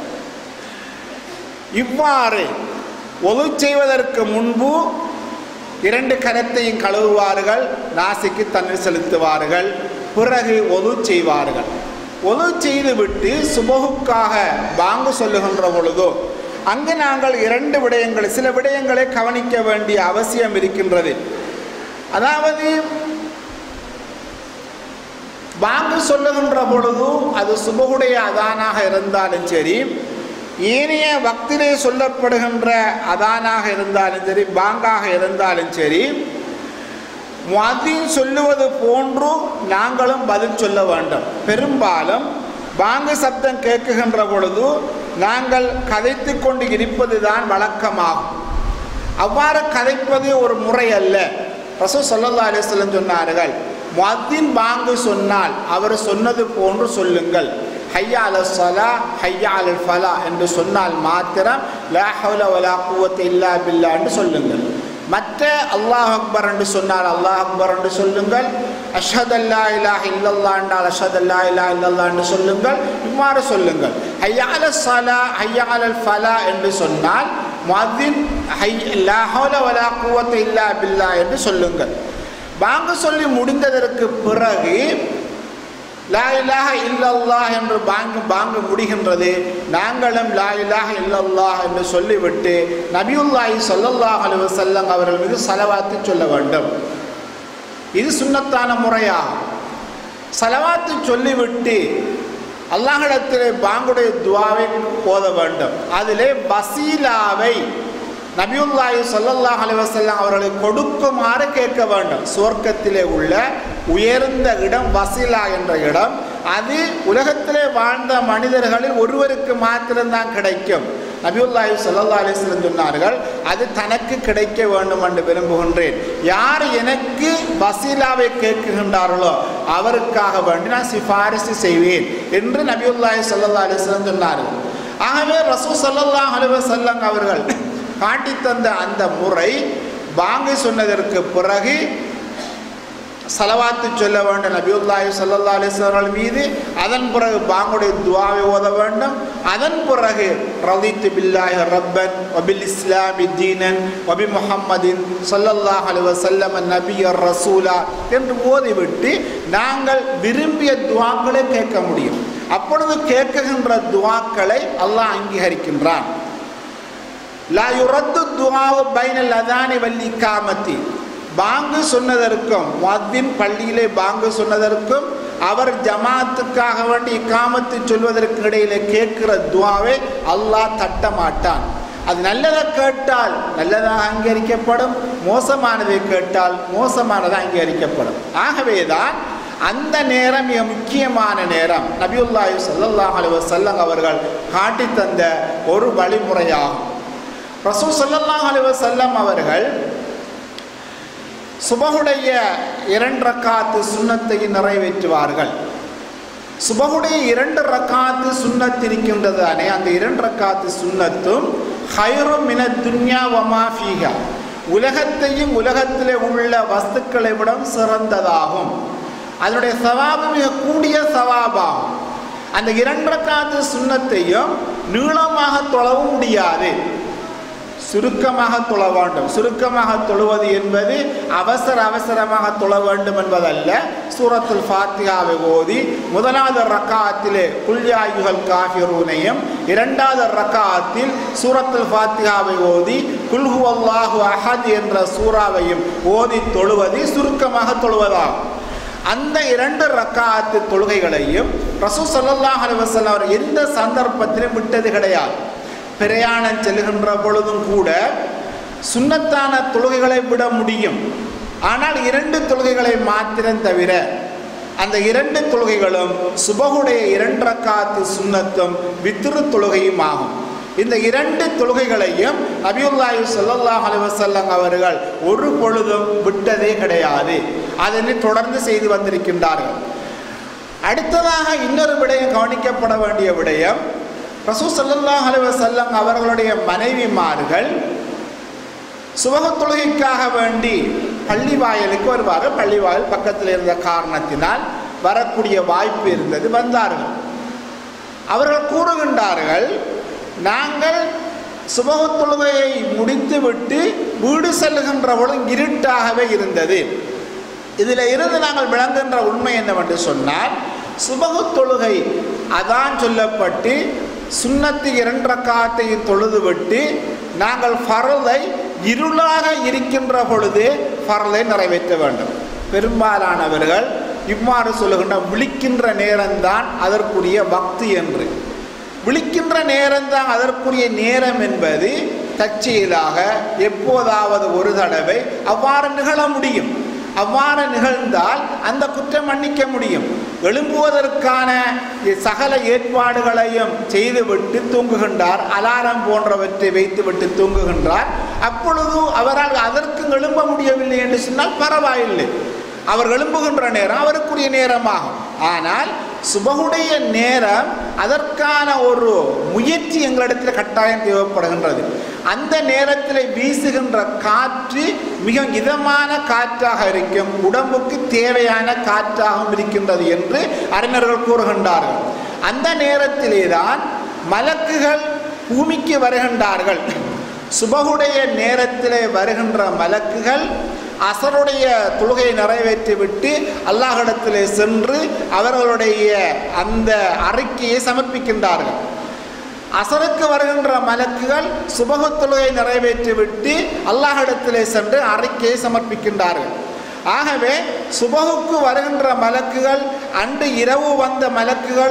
இவ்வாறு ஒது செய்வதற்கு முன்பு இரண்டு கரத்தையும் கழுவுவார்கள் நாசிக்கு தண்ணீர் செலுத்துவார்கள் பிறகு ஒது செய்வார்கள் ஒது செய்துவிட்டு சுபகுக்காக பாங்கு சொல்லுகின்ற பொழுதோ அங்கு நாங்கள் இரண்டு விடயங்களை சில விடயங்களை கவனிக்க வேண்டிய அவசியம் இருக்கின்றது அதாவது பாங்கு சொல்லுகின்ற பொழுது அது சுபகுடைய அதானாக இருந்தாலும் சரி ஏனைய பக்திலே சொல்லப்படுகின்ற அதானாக இருந்தாலும் சரி பாங்காக இருந்தாலும் சரி மதின் சொல்லுவது போன்று நாங்களும் பதில் சொல்ல வேண்டும் பெரும்பாலும் பாங்கு சப்தம் கேட்குகின்ற பொழுது நாங்கள் கதைத்து கொண்டு இருப்பது தான் வழக்கமாகும் அவ்வாறு கதைப்பது ஒரு முறை அல்ல ரசூ சல்லா அலிஸ்லம் சொன்னார்கள் மதின் பாங்கு சொன்னால் அவர் சொன்னது போன்று சொல்லுங்கள் ஹையா அல சலா ஹையா அல் ஃபலா என்று சொன்னால் மாத்திரம் லா ஹவுல வலா குவத்தை இல்லா பில்லா என்று சொல்லுங்கள் மற்ற அல்லாஹ் அக்பர் என்று சொன்னால் அல்லாஹ் அக்பர் என்று சொல்லுங்கள் அஷத் அல்லா இலாஹ இல்லல்லா என்றால் அஷத் அல்லா இலா இல்லல்லா என்று சொல்லுங்கள் இவ்வாறு சொல்லுங்கள் ஹையா அல சலா ஹையா அல் ஃபலா என்று சொன்னால் மதின் ஹை லா ஹவுல வலா குவத்தை இல்லா பில்லா என்று சொல்லுங்கள் பாங்கு சொல்லி முடிந்ததற்கு பிறகு லா இலாஹ இல்லல்லாஹ் என்று பாங்கு பாங்கு முடிகின்றது நாங்களும் லா இலாஹ இல்லல்லாஹ் என்று சொல்லிவிட்டு நபியுல்லாஹி ஸல்லல்லாஹு அலைஹி வஸல்லம் அவர்கள் மீது சலவாத்து சொல்ல வேண்டும் இது சுன்னத்தான முறையாகும் சலவாத்து சொல்லிவிட்டு அல்லாஹிடத்திலே பாங்குடைய துவாவை ஓத வேண்டும் அதிலே வசீலாவை நபியுல்லாஹி ஸல்லல்லாஹு அலைஹி வஸல்லம் அவர்களுக்கு கொடுக்குமாறு கேட்க வேண்டும் சுவர்க்கத்திலே உள்ள உயர்ந்த இடம் வசீலா என்ற இடம் அது உலகத்திலே வாழ்ந்த மனிதர்களில் ஒருவருக்கு மாத்திரம்தான் கிடைக்கும் நபியுல்லாஹி ஸல்லல்லாஹு அலைஹி வஸல்லம் சொன்னார்கள் அது தனக்கு கிடைக்க வேண்டும் என்று விரும்புகின்றேன் யார் எனக்கு வசீலாவை கேட்குகின்றார்களோ அவருக்காக வேண்டி நான் சிபாரிசு செய்வேன் என்று நபியுல்லாஹி ஸல்லல்லாஹு அலைஹி வஸல்லம் சொன்னார்கள் ஆகவே ரசூல் ஸல்லல்லாஹு அலைஹி வஸல்லம் அவர்கள் காட்டித் தந்த அந்த முறை பாங்கு சொன்னதற்கு பிறகு சலவாத்து சொல்ல வேண்டும் நபியுல்லாஹி ஸல்லல்லாஹு அலைஹி வஸல்லம் மீது அதன் பிறகு பாங்குடைய துஆவை ஓத வேண்டும் அதன் பிறகு ரலித்து பில்லாஹி ரப்பன் வபில் இஸ்லாமி தீனன் வபி முஹம்மதின் ஸல்லல்லாஹு அலைஹி வஸல்லம் நபியர் ரசூலா என்று ஓதிவிட்டு நாங்கள் விரும்பிய துஆக்களை கேட்க முடியும் அப்பொழுது கேட்குகின்ற துஆக்களை அல்லாஹ் அங்கீகரிக்கின்றான் லா யுரத்து துஆவு பைனல் அதானி வல்லி காமத்தி பாங்கு சொன்னதற்கும் மத்தின் பள்ளியிலே பாங்கு சொன்னதற்கும் அவர் ஜமாத்துக்காக வேண்டி இக்காமத்து சொல்வதற்கு இடையிலே கேட்கிற துவாவை அல்லாஹ் தட்ட மாட்டான் அது நல்லதை கேட்டால் நல்லதாக அங்கீகரிக்கப்படும் மோசமானதை கேட்டால் மோசமானதாக அங்கீகரிக்கப்படும் ஆகவேதான் அந்த நேரம் மிக முக்கியமான நேரம் நபியுல்லாஹி ஸல்லல்லாஹு அலைஹி வஸல்லம் அவர்கள் காட்டித் தந்த ஒரு வழிமுறையாகும் ரசூல் ஸல்லல்லாஹு அலைஹி வஸல்லம் அவர்கள் சுபகுடைய இரண்டு ரக்காத்து சுண்ணத்தை நிறைவேற்றுவார்கள் சுபகுடைய இரண்டு ரக்காத்து சுண்ணத் இருக்கின்றது தானே அந்த இரண்டு ரக்காத்து சுண்ணத்தும் ஹைரும் மின துன்யா வமா ஃபீஹா உலகத்தையும் உலகத்திலே உள்ள வஸ்துக்களை விட சிறந்ததாகும் அதனுடைய சவாபு மிக கூடிய சவாபாகும் அந்த இரண்டு ரக்காத்து சுண்ணத்தையும் நீளமாக தொழவும் முடியாது சுருக்கமாக தொழ வேண்டும் சுருக்கமாக தொழுவது என்பது அவசர அவசரமாக தொழ வேண்டும் என்பதல்ல சூரத்துல் ஃபாத்திகாவை ஓதி முதலாவது ரக்காத்திலே குல்யாயுகள் காஃபிரூனையும் இரண்டாவது ரக்காத்தில் சூரத்துல் ஃபாத்திகாவை ஓதி குல்ஹு அல்லாஹு அஹத் என்ற சூறாவையும் ஓதி தொழுவது சுருக்கமாக தொழுவதாகும் அந்த இரண்டு ரக்காத்து தொழுகைகளையும் ரசூ சல்லாஹ் அலுவலம் அவர் எந்த சந்தர்ப்பத்திலும் விட்டது கிடையாது பிரயாணம் செல்கின்ற பொழுதும் கூட சுண்ணத்தான தொழுகைகளை விட முடியும் ஆனால் இரண்டு தொழுகைகளை மாத்திரம் தவிர அந்த இரண்டு தொழுகைகளும் சுபகுடைய இரண்டு ரக்காத்து சுண்ணத்தும் வித்திரு தொழுகையும் ஆகும் இந்த இரண்டு தொழுகைகளையும் நபியுல்லாஹி ஸல்லல்லாஹு அலைஹி வஸல்லம் அவர்கள் ஒரு பொழுதும் விட்டதே கிடையாது அதனை தொடர்ந்து செய்து வந்திருக்கின்றார்கள் அடுத்ததாக இன்னொரு விடயம் கவனிக்கப்பட வேண்டிய விடயம் ரசூ சல்லாஹ் அலுவலம் அவர்களுடைய மனைவிமார்கள் சுபக தொழுகைக்காக வேண்டி பள்ளி வாயலுக்கு வருவார்கள் பள்ளி வாயில் பக்கத்தில் இருந்த காரணத்தினால் வரக்கூடிய வாய்ப்பு இருந்தது வந்தார்கள் அவர்கள் கூறுகின்றார்கள் நாங்கள் சுபக தொழுகையை முடித்துவிட்டு வீடு செல்லுகின்ற பொழுது இருட்டாகவே இருந்தது இதில் இருந்து நாங்கள் விளங்குகின்ற உண்மை என்னவென்று சொன்னால் சுபகு தொழுகை அதான் சொல்லப்பட்டு சுண்ணத்து இரண்டு ரக்காத்தையும் தொழுதுவிட்டு நாங்கள் ஃபரலை இருளாக இருக்கின்ற பொழுது ஃபரலை நிறைவேற்ற வேண்டும் பெரும்பாலானவர்கள் இவ்வாறு சொல்லுகின்ற விழிக்கின்ற நேரம்தான் அதற்குரிய பக்தி என்று விழிக்கின்ற நேரம்தான் அதற்குரிய நேரம் என்பது தற்செயலாக எப்போதாவது ஒரு தடவை அவ்வாறு நிகழ முடியும் அவ்வாறு நிகழ்ந்தால் அந்த குற்றம் மன்னிக்க முடியும் எழும்புவதற்கான சகல ஏற்பாடுகளையும் செய்துவிட்டு தூங்குகின்றார் அலாரம் போன்றவற்றை வைத்துவிட்டு தூங்குகின்றார் அப்பொழுது அவரால் அதற்கு எழும்ப முடியவில்லை என்று சொன்னால் பரவாயில்லை அவர் எழும்புகின்ற நேரம் அவருக்குரிய நேரமாகும் ஆனால் சுபகுடைய நேரம் அதற்கான ஒரு முயற்சி எங்களிடத்தில் கட்டாயம் தேவைப்படுகின்றது அந்த நேரத்தில் வீசுகின்ற காற்று மிக இதமான காற்றாக இருக்கும் உடம்புக்கு தேவையான காற்றாகவும் இருக்கின்றது என்று அறிஞர்கள் கூறுகின்றார்கள் அந்த நேரத்திலே தான் மலக்குகள் பூமிக்கு வருகின்றார்கள் சுபகுடைய நேரத்திலே வருகின்ற மலக்குகள் அசருடைய தொழுகையை நிறைவேற்றிவிட்டு அல்லாஹிடத்திலே சென்று அவர்களுடைய அந்த அறிக்கையை சமர்ப்பிக்கின்றார்கள் அசருக்கு வருகின்ற மலக்குகள் சுபக தொழுகை நிறைவேற்றிவிட்டு அல்லாஹிடத்திலே சென்று அறிக்கையை சமர்ப்பிக்கின்றார்கள் ஆகவே சுபகுக்கு வருகின்ற மலக்குகள் அன்று இரவு வந்த மலக்குகளும்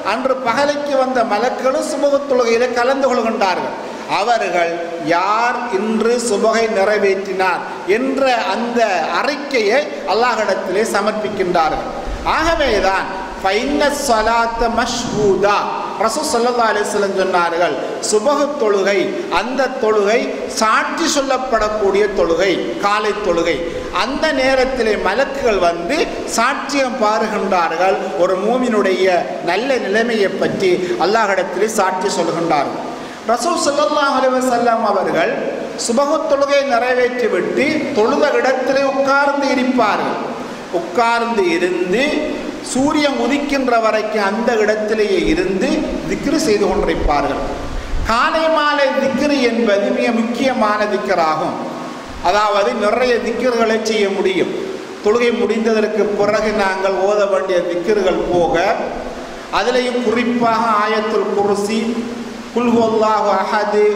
அன்று பகலைக்கு வந்த மலக்களும் சுபகு தொழுகையிலே கலந்து கொள்கின்றார்கள் அவர்கள் யார் இன்று சுபகை நிறைவேற்றினார் என்ற அந்த அறிக்கையை அல்லாஹிடத்திலே சமர்ப்பிக்கின்றார்கள் ஆகவேதான் ஃபைன்ன ஸலாத்த மஷ்ஹூதா ரசூல் ஸல்லல்லாஹு அலைஹி வஸல்லம் சொன்னார்கள் சுபஹு தொழுகை அந்த தொழுகை சாட்சி சொல்லப்படக்கூடிய தொழுகை காலை தொழுகை அந்த நேரத்திலே மலக்குகள் வந்து சாட்சியம் பாருகின்றார்கள் ஒரு மூமினுடைய நல்ல நிலைமையை பற்றி அல்லாஹ்விடத்திலே சாட்சி சொல்கின்றார்கள் ரசூல் ஸல்லல்லாஹு அலைஹி வஸல்லம் அவர்கள் சுபஹு தொழுகை நிறைவேற்றிவிட்டு தொழுத இடத்திலே உட்கார்ந்து இருப்பார்கள் உட்கார்ந்து இருந்து சூரியன் உதிக்கின்ற வரைக்கும் அந்த இடத்திலேயே இருந்து திக்ரு செய்து கொண்டிருப்பார்கள் காலை மாலை திக்ரு என்பது மிக முக்கியமான திக்கராகும் அதாவது நிறைய திக்கர்களை செய்ய முடியும் தொழுகை முடிந்ததற்கு பிறகு நாங்கள் ஓத வேண்டிய திக்கர்கள் போக அதிலேயும் குறிப்பாக ஆயத்துல் குருசி குல்ஹுல்லாஹு அஹது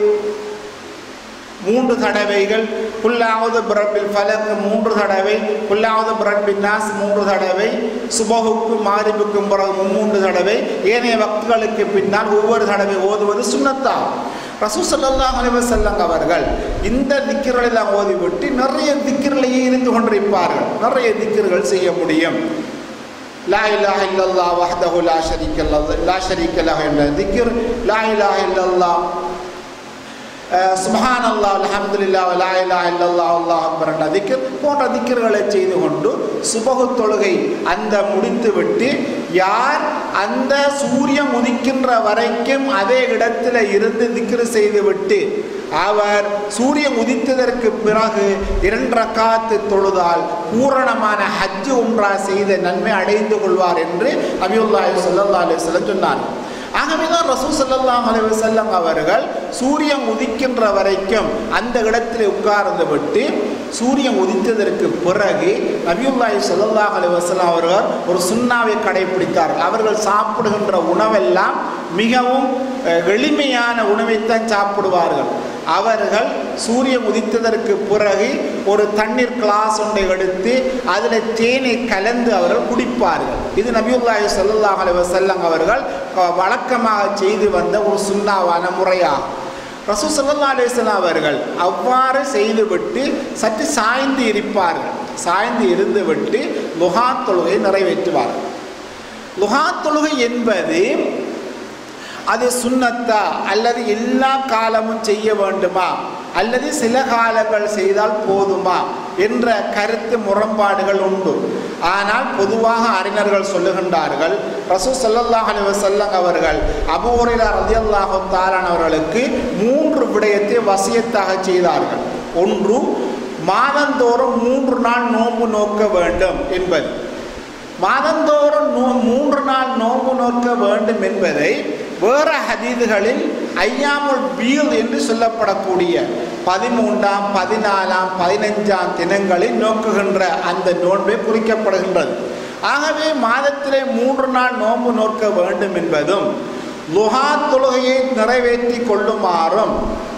மூன்று தடவைகள் குல்லாவது பிரபில் ஃபலக் மூன்று தடவை குல்லாவது பிரபின் நாஸ் மூன்று தடவை சுபகுக்கும் மாரிபுக்கும் பிறகு மூன்று தடவை ஏனைய வக்துகளுக்கு பின்னால் ஒவ்வொரு தடவை ஓதுவது சுண்ணத்தாகும் ரசூ சல்லாஹ் அலிவசல்லங் அவர்கள் இந்த திக்கர்களை எல்லாம் ஓதிவிட்டு நிறைய திக்கர்களையே இருந்து கொண்டிருப்பார்கள் நிறைய திக்கர்கள் செய்ய முடியும் லா இலாஹ இல்லல்லா வஹ்தஹு லா ஷரீக்க லஹு லா ஷரீக்க லஹு என்ற திக்ர் லா இலாஹ இல்லல்லா சுபஹான் அல்லா அலமதுல்லா லா இலா இல்லல்லா அல்லாஹ் அக்பர் என்ற திக்கர் போன்ற திக்கர்களை செய்து கொண்டு சுபகு தொழுகை அந்த முடித்துவிட்டு யார் அந்த சூரியன் உதிக்கின்ற வரைக்கும் அதே இடத்துல இருந்து திக்ரு செய்துவிட்டு அவர் சூரியன் உதித்ததற்கு பிறகு இரண்டு ரக்காத்து தொழுதால் பூரணமான ஹஜ்ஜு உம்ரா செய்த நன்மை அடைந்து கொள்வார் என்று அபியுல்லாஹி ஸல்லல்லாஹு அலைஹி வஸல்லம் சொன்னார் ஆகவேதான் ரசூ சல்லாஹ் அலைவசல்லம் அவர்கள் சூரியன் உதிக்கின்ற வரைக்கும் அந்த இடத்தில் உட்கார்ந்து விட்டு சூரியன் உதித்ததற்கு பிறகு நபியுல்லாஹி ஸல்லல்லாஹு அலைஹி வஸல்லம் அவர்கள் ஒரு சுண்ணாவை கடைபிடித்தார்கள் அவர்கள் சாப்பிடுகின்ற உணவெல்லாம் மிகவும் அஹ், எளிமையான உணவைத்தான் சாப்பிடுவார்கள் அவர்கள் சூரியன் உதித்ததற்கு பிறகு ஒரு தண்ணீர் கிளாஸ் ஒன்றை எடுத்து அதில் தேனை கலந்து அவர்கள் குடிப்பார்கள் இது நபியுல்லாஹி ஸல்லல்லாஹு அலைஹி வஸல்லம் அவர்கள் அஹ், வழக்கமாக செய்து வந்த ஒரு சுண்ணாவான முறையாகும் ரசூ சல்லா அலிஸ்லாம் அவர்கள் அவ்வாறு செய்துவிட்டு சற்று சாய்ந்து இருப்பார்கள் சாய்ந்து இருந்துவிட்டு லுஹா தொழுகை நிறைவேற்றுவார்கள் லுஹா தொழுகை என்பது அது சுன்னத்தா அல்லது எல்லா காலமும் செய்ய வேண்டுமா அல்லது சில காலங்கள் செய்தால் போதுமா என்ற கருத்து முரண்பாடுகள் உண்டு ஆனால் பொதுவாக அறிஞர்கள் சொல்லுகின்றார்கள் ரசூ சல்லல்லாஹ் அலைஹி வஸல்லம் அவர்கள் அபூ ஹுரைரா ரலியல்லாஹு தஆலா அவர்களுக்கு மூன்று விடயத்தை வசியத்தாக செய்தார்கள் ஒன்று மாதந்தோறும் மூன்று நாள் நோன்பு நோக்க வேண்டும் என்பது மாதந்தோறும் நோ மூன்று நாள் நோன்பு நோக்க வேண்டும் என்பதை வேறு ஹதீதுகளில் ஐயாமுல் பீல் என்று சொல்லப்படக்கூடிய பதிமூன்றாம் பதினாலாம் பதினைஞ்சாம் தினங்களில் நோக்குகின்ற அந்த நோன்பை குறிக்கப்படுகின்றது ஆகவே மாதத்திலே மூன்று நாள் நோன்பு நோக்க வேண்டும் என்பதும் லுஹா தொழுகையை நிறைவேற்றி கொள்ளுமாறும்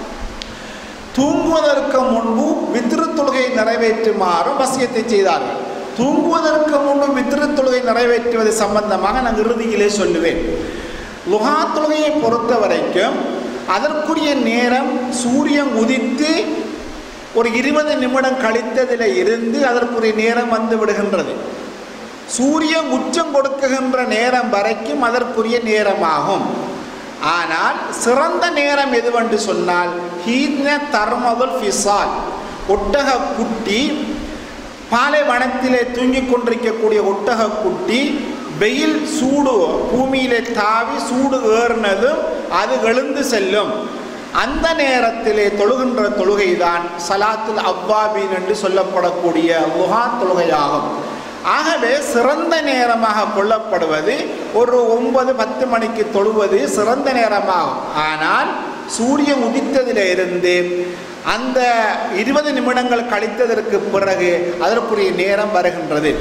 தூங்குவதற்கு முன்பு வித்ரு தொழுகை நிறைவேற்றுமாறும் வசியத்தை செய்தார்கள் தூங்குவதற்கு முன்பு வித்ரு தொழுகை நிறைவேற்றுவது சம்பந்தமாக நான் இறுதியிலே சொல்லுவேன் லுஹா தொழுகையை பொறுத்த வரைக்கும் அதற்குரிய நேரம் சூரியன் உதித்து ஒரு இருபது நிமிடம் கழித்ததில் இருந்து அதற்குரிய நேரம் வந்து விடுகின்றது சூரியன் உச்சம் கொடுக்குகின்ற நேரம் வரைக்கும் அதற்குரிய நேரமாகும் ஆனால் சிறந்த நேரம் எதுவென்று சொன்னால் ஹீத்ன தர்மதுல் ஃபிசால் ஒட்டக குட்டி பாலைவனத்திலே தூங்கிக் கொண்டிருக்கக்கூடிய ஒட்டக குட்டி வெயில் சூடு பூமியிலே தாவி சூடு ஏறினதும் அது எழுந்து செல்லும் அந்த நேரத்திலே தொழுகின்ற தொழுகைதான் சலாத்துல் அவ்வாபீன் என்று சொல்லப்படக்கூடிய லுஹா தொழுகையாகும் ஆகவே சிறந்த நேரமாக கொள்ளப்படுவது ஒரு ஒன்பது பத்து மணிக்கு தொழுவது சிறந்த நேரமாகும் ஆனால் சூரியன் உதித்ததிலிருந்து அந்த இருபது நிமிடங்கள் கழித்ததற்கு பிறகு அதற்குரிய நேரம் வருகின்றது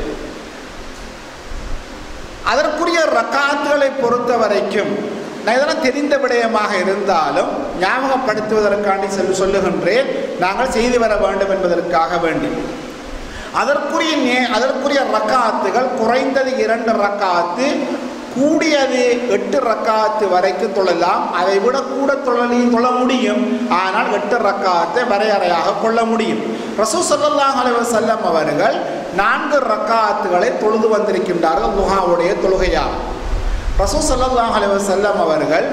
அதற்குரிய ரக்காத்துகளை பொறுத்த வரைக்கும் நான் இதெல்லாம் தெரிந்த விடயமாக இருந்தாலும் ஞாபகப்படுத்துவதற்காண்டி சொல்லி சொல்லுகின்றேன் நாங்கள் செய்து வர வேண்டும் என்பதற்காக வேண்டி அதற்குரிய நே அதற்குரிய ரக்காத்துகள் குறைந்தது இரண்டு ரக்காத்து கூடியது எட்டு ரக்காத்து வரைக்கும் தொழலாம் அதை விட கூட தொழலையும் தொழ முடியும் ஆனால் எட்டு ரக்காத்தை வரையறையாக கொள்ள முடியும் ரசூ சல்லாஹ் அலைவசல்லம் அவர்கள் நான்கு ரக்காத்துகளை தொழுது வந்திருக்கின்றார்கள் லுஹாவுடைய தொழுகையால் ரசூ சல்லாஹ் அலைவசல்லம் அவர்கள்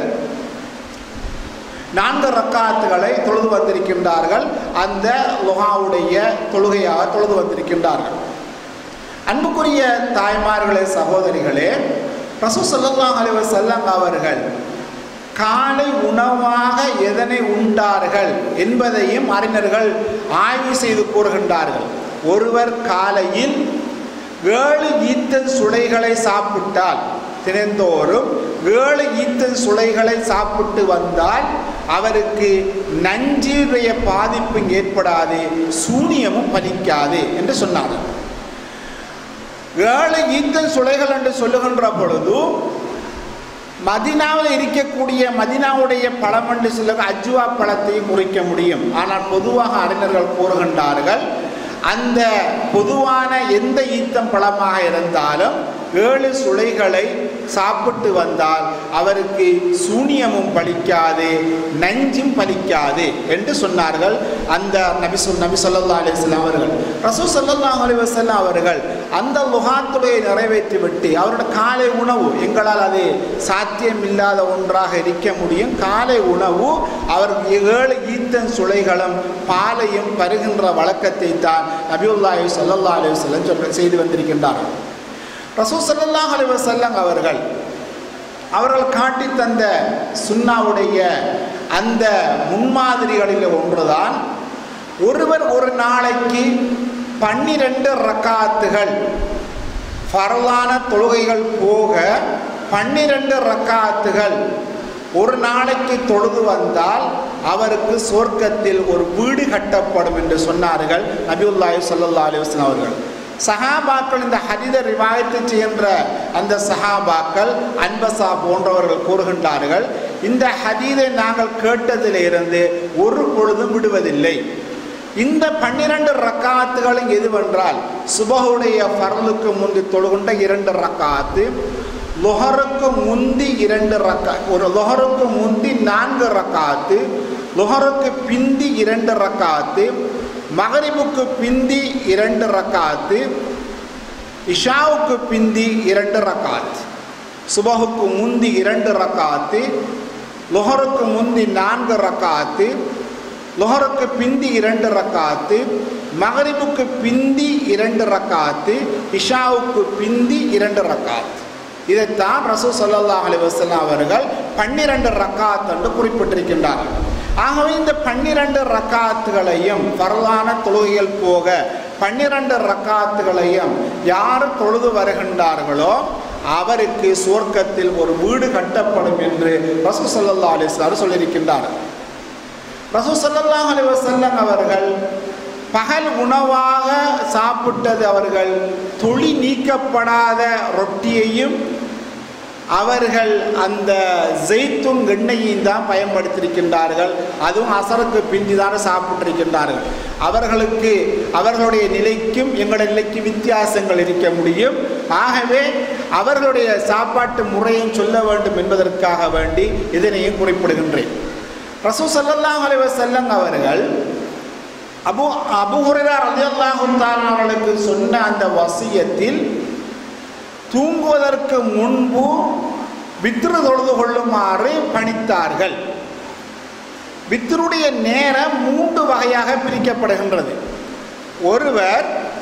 நான்கு ரக்காத்துகளை தொழுது வந்திருக்கின்றார்கள் அந்த லுஹாவுடைய தொழுகையாக தொழுது வந்திருக்கின்றார்கள் அன்புக்குரிய தாய்மார்களே சகோதரிகளே ரசூ சல்லாஹ் அலைவசல்லம் அவர்கள் காலை உணவாக எதனை உண்டார்கள் என்பதையும் அறிஞர்கள் ஆய்வு செய்து கூறுகின்றார்கள் ஒருவர் காலையில் ஏழு ஈத்தன் சுளைகளை சாப்பிட்டால் தினந்தோறும் ஏழு ஈத்தன் சுளைகளை சாப்பிட்டு வந்தால் அவருக்கு நஞ்சினுடைய பாதிப்பு ஏற்படாது சூனியமும் பலிக்காது என்று சொன்னார்கள் ஏழு ஈத்தன் சுளைகள் என்று சொல்லுகின்ற பொழுது மதினாவில் இருக்கக்கூடிய மதினாவுடைய பழம் என்று சொல்ல அஜ்வா பழத்தையும் குறிக்க முடியும் ஆனால் பொதுவாக அறிஞர்கள் கூறுகின்றார்கள் அந்த பொதுவான எந்த ஈத்தம் பழமாக இருந்தாலும் ஏழு சுளைகளை சாப்பிட்டு வந்தால் அவருக்கு சூனியமும் பலிக்காது நஞ்சும் பலிக்காது என்று சொன்னார்கள் அந்த நபி சொல் நபி சொல்லா அலிஸ்லாம் அவர்கள் ரசூ சல்லாஹ் அலி வசல்லாம் அவர்கள் அந்த லுகாத்துடைய நிறைவேற்றி விட்டு அவரோட காலை உணவு எங்களால் அது சாத்தியம் இல்லாத ஒன்றாக இருக்க முடியும் காலை உணவு அவர் ஏழு ஈத்தன் சுளைகளும் பாலையும் பருகின்ற வழக்கத்தை தான் நபியுல்லாஹி சல்லா அலி வல்லம் சொல்ல செய்து வந்திருக்கின்றார்கள் ரசூ சல்லாஹ் அலி வசல்லம் அவர்கள் அவர்கள் காட்டி தந்த சுன்னாவுடைய அந்த முன்மாதிரிகளில் ஒன்றுதான் ஒருவர் ஒரு நாளைக்கு பன்னிரண்டு ரக்காத்துகள் ஃபரலான தொழுகைகள் போக பன்னிரண்டு ரக்காத்துகள் ஒரு நாளைக்கு தொழுது வந்தால் அவருக்கு சொர்க்கத்தில் ஒரு வீடு கட்டப்படும் என்று சொன்னார்கள் நபியுல்லாஹி சல்லா அலிவஸ்லாம் அவர்கள் சஹாபாக்கள் இந்த ஹரித ரிவாயத்தை செய்கின்ற அந்த சஹாபாக்கள் அன்பசா போன்றவர்கள் கூறுகின்றார்கள் இந்த ஹதீதை நாங்கள் கேட்டதிலிருந்து ஒரு பொழுதும் விடுவதில்லை இந்த பன்னிரண்டு ரக்காத்துகளும் எதுவென்றால் சுபகுடைய ஃபர்லுக்கு முந்தி தொழுகின்ற இரண்டு ரக்காத்து லொஹருக்கு முந்தி இரண்டு ரக்கா ஒரு லொஹருக்கு முந்தி நான்கு ரக்காத்து லொஹருக்கு பிந்தி இரண்டு ரக்காத்து மகரிபுக்கு பிந்தி இரண்டு ரக்காத்து இஷாவுக்கு பிந்தி இரண்டு ரக்காத் சுபகுக்கு முந்தி இரண்டு ரக்காத்து லொஹருக்கு முந்தி நான்கு ரக்காத்து லொஹருக்கு பிந்தி இரண்டு ரக்காத்து மகரிபுக்கு பிந்தி இரண்டு ரக்காத்து இஷாவுக்கு பிந்தி இரண்டு ரக்காத் இதைத்தான் ரசூ சல்லா அலி வசல்லாம் அவர்கள் பன்னிரண்டு ரக்காத் என்று குறிப்பிட்டிருக்கின்றார்கள் ஆகவே இந்த பன்னிரண்டு ரக்காத்துகளையும் வரலான தொழுகைகள் போக பன்னிரண்டு ரக்காத்துகளையும் யார் தொழுது வருகின்றார்களோ அவருக்கு சுவர்க்கத்தில் ஒரு வீடு கட்டப்படும் என்று ரசூ சல்லா அலிஸ்லார் சொல்லியிருக்கின்றார் ரசூ சல்லா அலி வசல்லம் அவர்கள் பகல் உணவாக சாப்பிட்டது அவர்கள் தொழி நீக்கப்படாத ரொட்டியையும் அவர்கள் அந்த ஜெய்த்தும் எண்ணெயையும் தான் பயன்படுத்தியிருக்கின்றார்கள் அதுவும் அசருக்கு பிந்தி தானே சாப்பிட்டிருக்கின்றார்கள் அவர்களுக்கு அவர்களுடைய நிலைக்கும் எங்களுடைய நிலைக்கும் வித்தியாசங்கள் இருக்க முடியும் ஆகவே அவர்களுடைய சாப்பாட்டு முறையும் சொல்ல வேண்டும் என்பதற்காக வேண்டி இதனையும் குறிப்பிடுகின்றேன் ரசூ சல்லாஹ் அலைவசல்லம் அவர்கள் அபு அபுஹுரா ரலியல்லாஹுத்தான் அவர்களுக்கு சொன்ன அந்த வசியத்தில் தூங்குவதற்கு முன்பு வித்ரு தொழுது கொள்ளுமாறு பணித்தார்கள் வித்ருடைய நேரம் மூன்று வகையாக பிரிக்கப்படுகின்றது ஒருவர்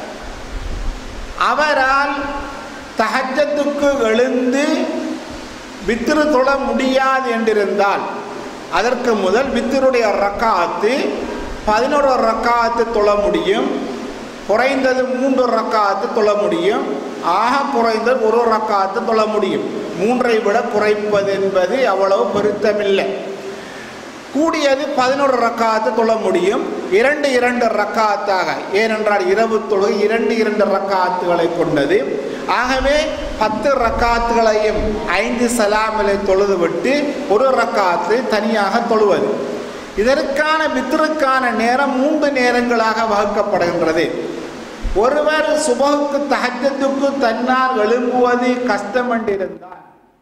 அவரால் தஹஜத்துக்கு எழுந்து வித்ரு தொழ முடியாது என்றிருந்தால் அதற்கு முதல் வித்தருடைய ரக்காத்து பதினோரு ரக்காத்து தொழ முடியும் குறைந்தது மூன்று ரக்காத்து தொழ முடியும் ஆக குறைந்தது ஒரு ரக்காத்து தொழ முடியும் மூன்றை விட குறைப்பது என்பது அவ்வளவு பொருத்தமில்லை கூடியது பதினோரு ரக்காத்து தொழ முடியும் இரண்டு இரண்டு ரக்காத்தாக ஏனென்றால் இரவு தொழுகை இரண்டு இரண்டு ரக்காத்துகளை கொண்டது ஆகவே பத்து ரக்காத்துகளையும் ஐந்து சலாமிலை தொழுது விட்டு ஒரு ரக்காத்து தனியாக தொழுவது இதற்கான வித்திருக்கான நேரம் மூன்று நேரங்களாக வகுக்கப்படுகின்றது ஒருவர் சுபகுக்கு தகஜத்துக்கு தன்னால் எழும்புவது கஷ்டம் என்றிருந்தால்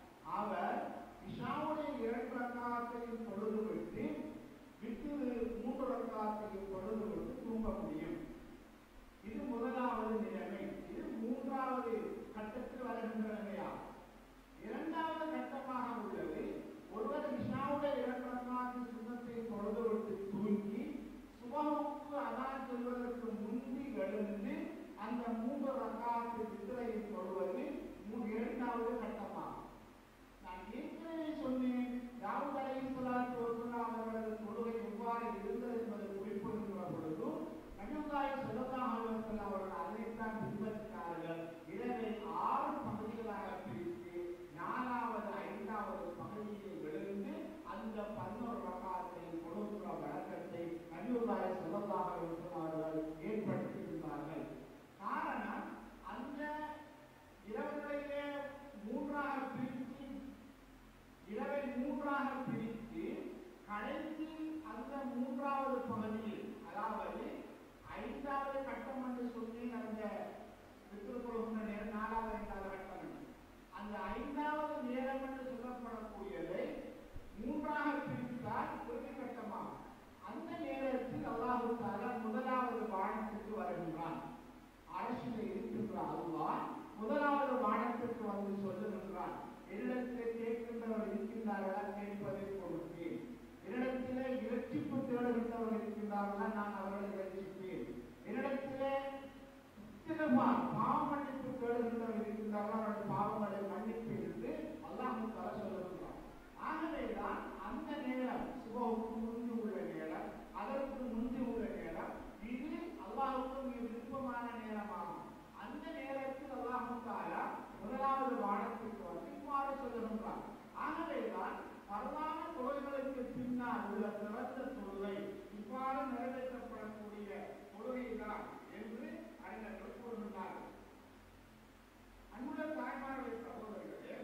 இரண்டாவது கட்டமாக உள்ளது ஒருவர் இஷாவுடைய இரண்டு ரக்காத்து சுண்ணத்தை தொழுதுவிட்டு தூங்கி சுபமுக்கு அதான் செல்வதற்கு முந்தி எழுந்து அந்த மூன்று ரக்காத்து வித்திரையை தொழுவது மூ- இரண்டாவது கட்டமாகும் நான் ஏற்கனவே சொன்னேன் தாவூத் அலைஹிஸ்ஸலாத்து வஸலாம் அவர்களது தொழுகை எவ்வாறு இருந்தது என்பதை குறிப்பிடுகிற பொழுது நபியுல்லாஹி ஸல்லல்லாஹு அலைஹி வஸல்லம் அவர்கள் அதைத்தான் பின்பற்றினார்கள் இரவை ஆறு பகுதிகளாக பிரித்து நாலாவது ஐந்தாவது பகுதியை எழுந்து அந்த பதினோரு ரகாத்தை கொடுக்கிற வழக்கத்தை நபியுல்லாஹி ஸல்லல்லாஹு அலைஹி வஸல்லம் அவர்கள் ஏற்படுத்தியிருந்தார்கள் காரணம் அந்த இரவுகளிலே மூன்றாக பிரித்து இரவை மூன்றாக பிரித்து கடைசி அந்த மூன்றாவது பகுதியில் அதாவது ஐந்தாவது கட்டம் என்று சொல்லி அந்த விற்றுக்கொள்கின்ற நேரம் நாலாவது ஐந்தாவது கட்டம் என்று. அந்த ஐந்தாவது நேரம் என்று சொல்லப்படக்கூடியதை மூன்றாக பிரித்தால் இறுதி கட்டமாகும் அந்த நேரத்தில் அல்லாஹு தாலா முதலாவது வானத்துக்கு வருகின்றான் அரசியல இருக்கின்ற அல்லாஹ் முதலாவது வானத்திற்கு வந்து சொல்லுகின்றான் என்னிடத்திலே கேட்கின்றவர் இருக்கின்றார்களா கேட்பதை கொடுப்பேன் என்னிடத்திலே இரட்சிப்பு தேடுகின்றவர் இருக்கின்றார்களா நான் அவர்களை இரட்சிப்பேன் என்னிடத்திலே இத்தனமார் பாவ மன்னிப்பு தேடுகின்றவர் இருக்கின்றார்களா அவருடைய பாவங்களை மன்னிப்பேன் என்று அல்லாஹ் தர சொல்லுகிறான் ஆகவேதான் அந்த நேரம் சுபவுக்கு முந்தி உள்ள நேரம் அதற்கு முந்தி உள்ள நேரம் இது அல்லாஹுக்கு மிக விருப்பமான நேரமாகும் அந்த நேரத்தில் அல்லாஹு தாலா முதலாவது வானத்திற்கு வந்து இவ்வாறு சொல்லுகின்றார் ஆகவேதான் பரவான தொழில்களுக்கு பின்னால் உள்ள சிறந்த தொழுகை இவ்வாறு நிறைவேற்றப்படக்கூடிய தொழுகைதான் என்று அறிஞர்கள் கூறுகின்றார்கள் அன்புள்ள தாய்மார்களை சகோதரர்களே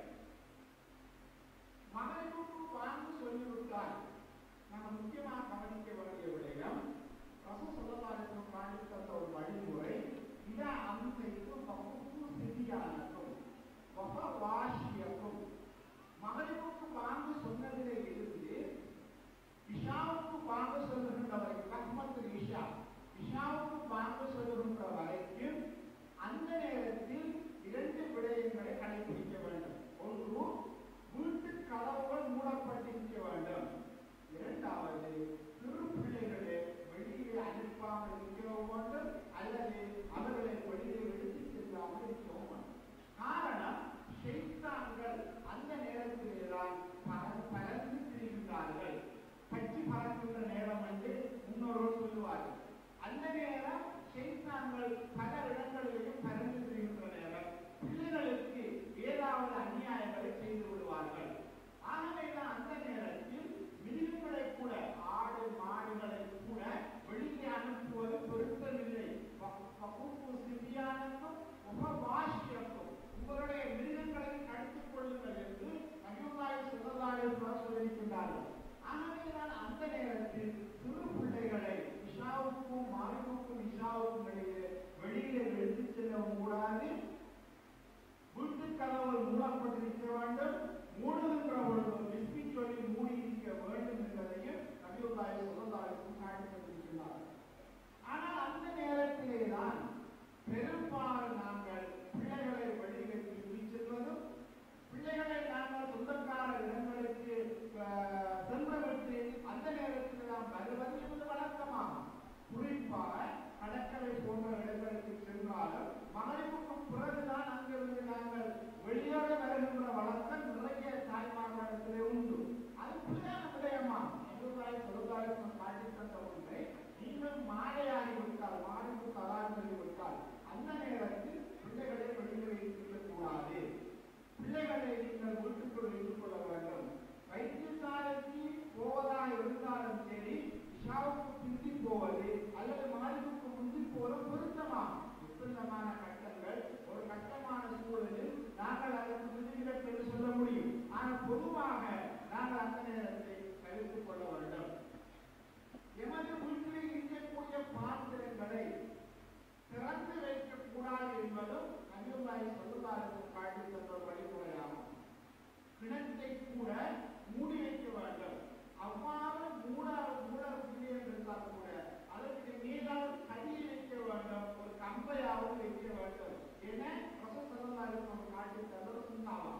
மகனுக்கு வாழ்ந்து சொல்லிவிட்டால் நம்ம முக்கியமாக கவனிக்க வேண்டிய விடயம் ரசூ சொல்லலாருக்கு காட்டி தந்த ஒரு வழிமுறை இத அம்சைக்கு வகுப்பு சிறியானக்கும் வக வாஷியக்கும் மகனுக்கு வாங்க சொன்னதிலே இருந்து இஷாவுக்கு வாங்க சொல்லுகின்ற வரைக்கும் ரஹ்மத்து இஷா இஷாவுக்கு வாங்க சொல்லுகின்ற வரைக்கும் அந்த நேரத்தில் இரண்டு விடயங்களை கடைபிடிக்க வேண்டும் ஒன்று வீட்டு கதவுகள் மூடப்பட்டிருக்க வேண்டும் இரண்டாவது சிறு பிள்ளைகளை வெளியே அனுப்பாமல் இருக்கவும் வேண்டும் அல்லது அவர்களை வெளியே எடுத்து செல்லாமல் இருக்கவும் வேண்டும் காரணம் ஷைத்தான்கள் அந்த நேரத்திலே தான் பற- பறந்து திரிகின்றார்கள் பற்றி பறக்கின்ற நேரம் என்று முன்னோர்கள் சொல்லுவார்கள் அந்த நேரம் ஷைத்தான்கள் பல இடங்களிலேயும் பறந்து திரிகின்ற நேரம் பிள்ளைகளுக்கு ஏதாவது அநியாயங்களை செய்து விடுவார்கள் ஆகவேதான் அந்த நேரத்தில் மிருகங்களை கூட ஆடு மாடுகளை கூட வெளியே அனுப்புவது பொருத்தமில்லை வகுப்பு சிறியானுக்கும் உபவாசியக்கும் உங்களுடைய மிருகங்களை கடித்துக் கொள்ளுங்கள் என்று நபியுல்லாஹி ஸல்லல்லாஹு அலைஹி வஸல்லம் சொல்லியிருக்கின்றார்கள் ஆகவேதான் அந்த நேரத்தில் சிறு பிள்ளைகளை இஷாவுக்கும் மாலிகுக்கும் இஷாவுக்கும் இடையே வெளியிலே எடுத்துச் செல்லவும் கூடாது வீட்டு கதவுகள் மூடப்பட்டிருக்க வேண்டும் மூடுகின்ற பொழுது விஸ்மி சொல்லி மூடி இருக்க வேண்டும் என்பதையும் நபியுல்லாஹி ஸல்லல்லாஹு அலைஹி வஸல்லம் காட்டியிருக்கிறார் ஆனால் அந்த நேரத்திலே தான் பெரும்பாலும் நாங்கள் பிள்ளைகளை வெளியிலே திரும்பி செல்வதும் பிள்ளைகளை நாங்கள் சொந்தக்கார இடங்களுக்கு அஹ், சென்றவிட்டு அந்த நேரத்தில் நாம் வருவது என்பது வழக்கமாகும் குறிப்பாக கடற்கரை போன்ற இடங்களுக்கு சென்றாலும் மகளிருக்கு பிறகுதான் அங்கிருந்து நாங்கள் வெளியேற வருகின்ற வழக்கம் நிறைய தாய்மார்களிடத்திலே உண்டு அது பிள்ளையான விடயமா எதிர்கால சொல்லுகாலம் காட்டி தந்த ஒன்றை நீங்கள் மாலையாகி விட்டால் மாடுக்கு தலான் சொல்லி விட்டால் அந்த நேரத்தில் பிள்ளைகளை வெளியே வைத்துக் கூடாது பிள்ளைகளை நீங்கள் வீட்டுக்குள் வைத்துக் கொள்ள வேண்டும் வைத்தியசாலைக்கு போவதா இருந்தாலும் சரி இஷாவுக்கு பிந்தி போவது அல்லது மாலிக்கு முந்தி போவது பொருத்தமா விபரீதமான கட்டங்கள் ஒரு கட்டமான சூழலில் நாங்கள் அதற்கு விதிவிலக்கு என்று சொல்ல முடியும் ஆனால் பொதுவாக நாங்கள் அந்த நேரத்தை தவிர்த்துக் கொள்ள வேண்டும் எமது வீட்டில் இருக்கக்கூடிய பாத்திரங்களை திறந்து வைக்கக்கூடாது என்பதும் நபியுல்லாஹி சொல்லுவாருக்கு காட்டி தந்த ஒரு வழிமுறையாகும் கிணத்தை கூட மூடி வைக்க வேண்டும் அவ்வாறு மூட மூட முடியும் என்றால் கூட அதற்கு மீதால் கடியை வைக்க வேண்டும் ஒரு கம்பையாவது வைக்க வேண்டும் என ரசூலுல்லாஹி காட்டி தந்தது சுண்ணாவாம்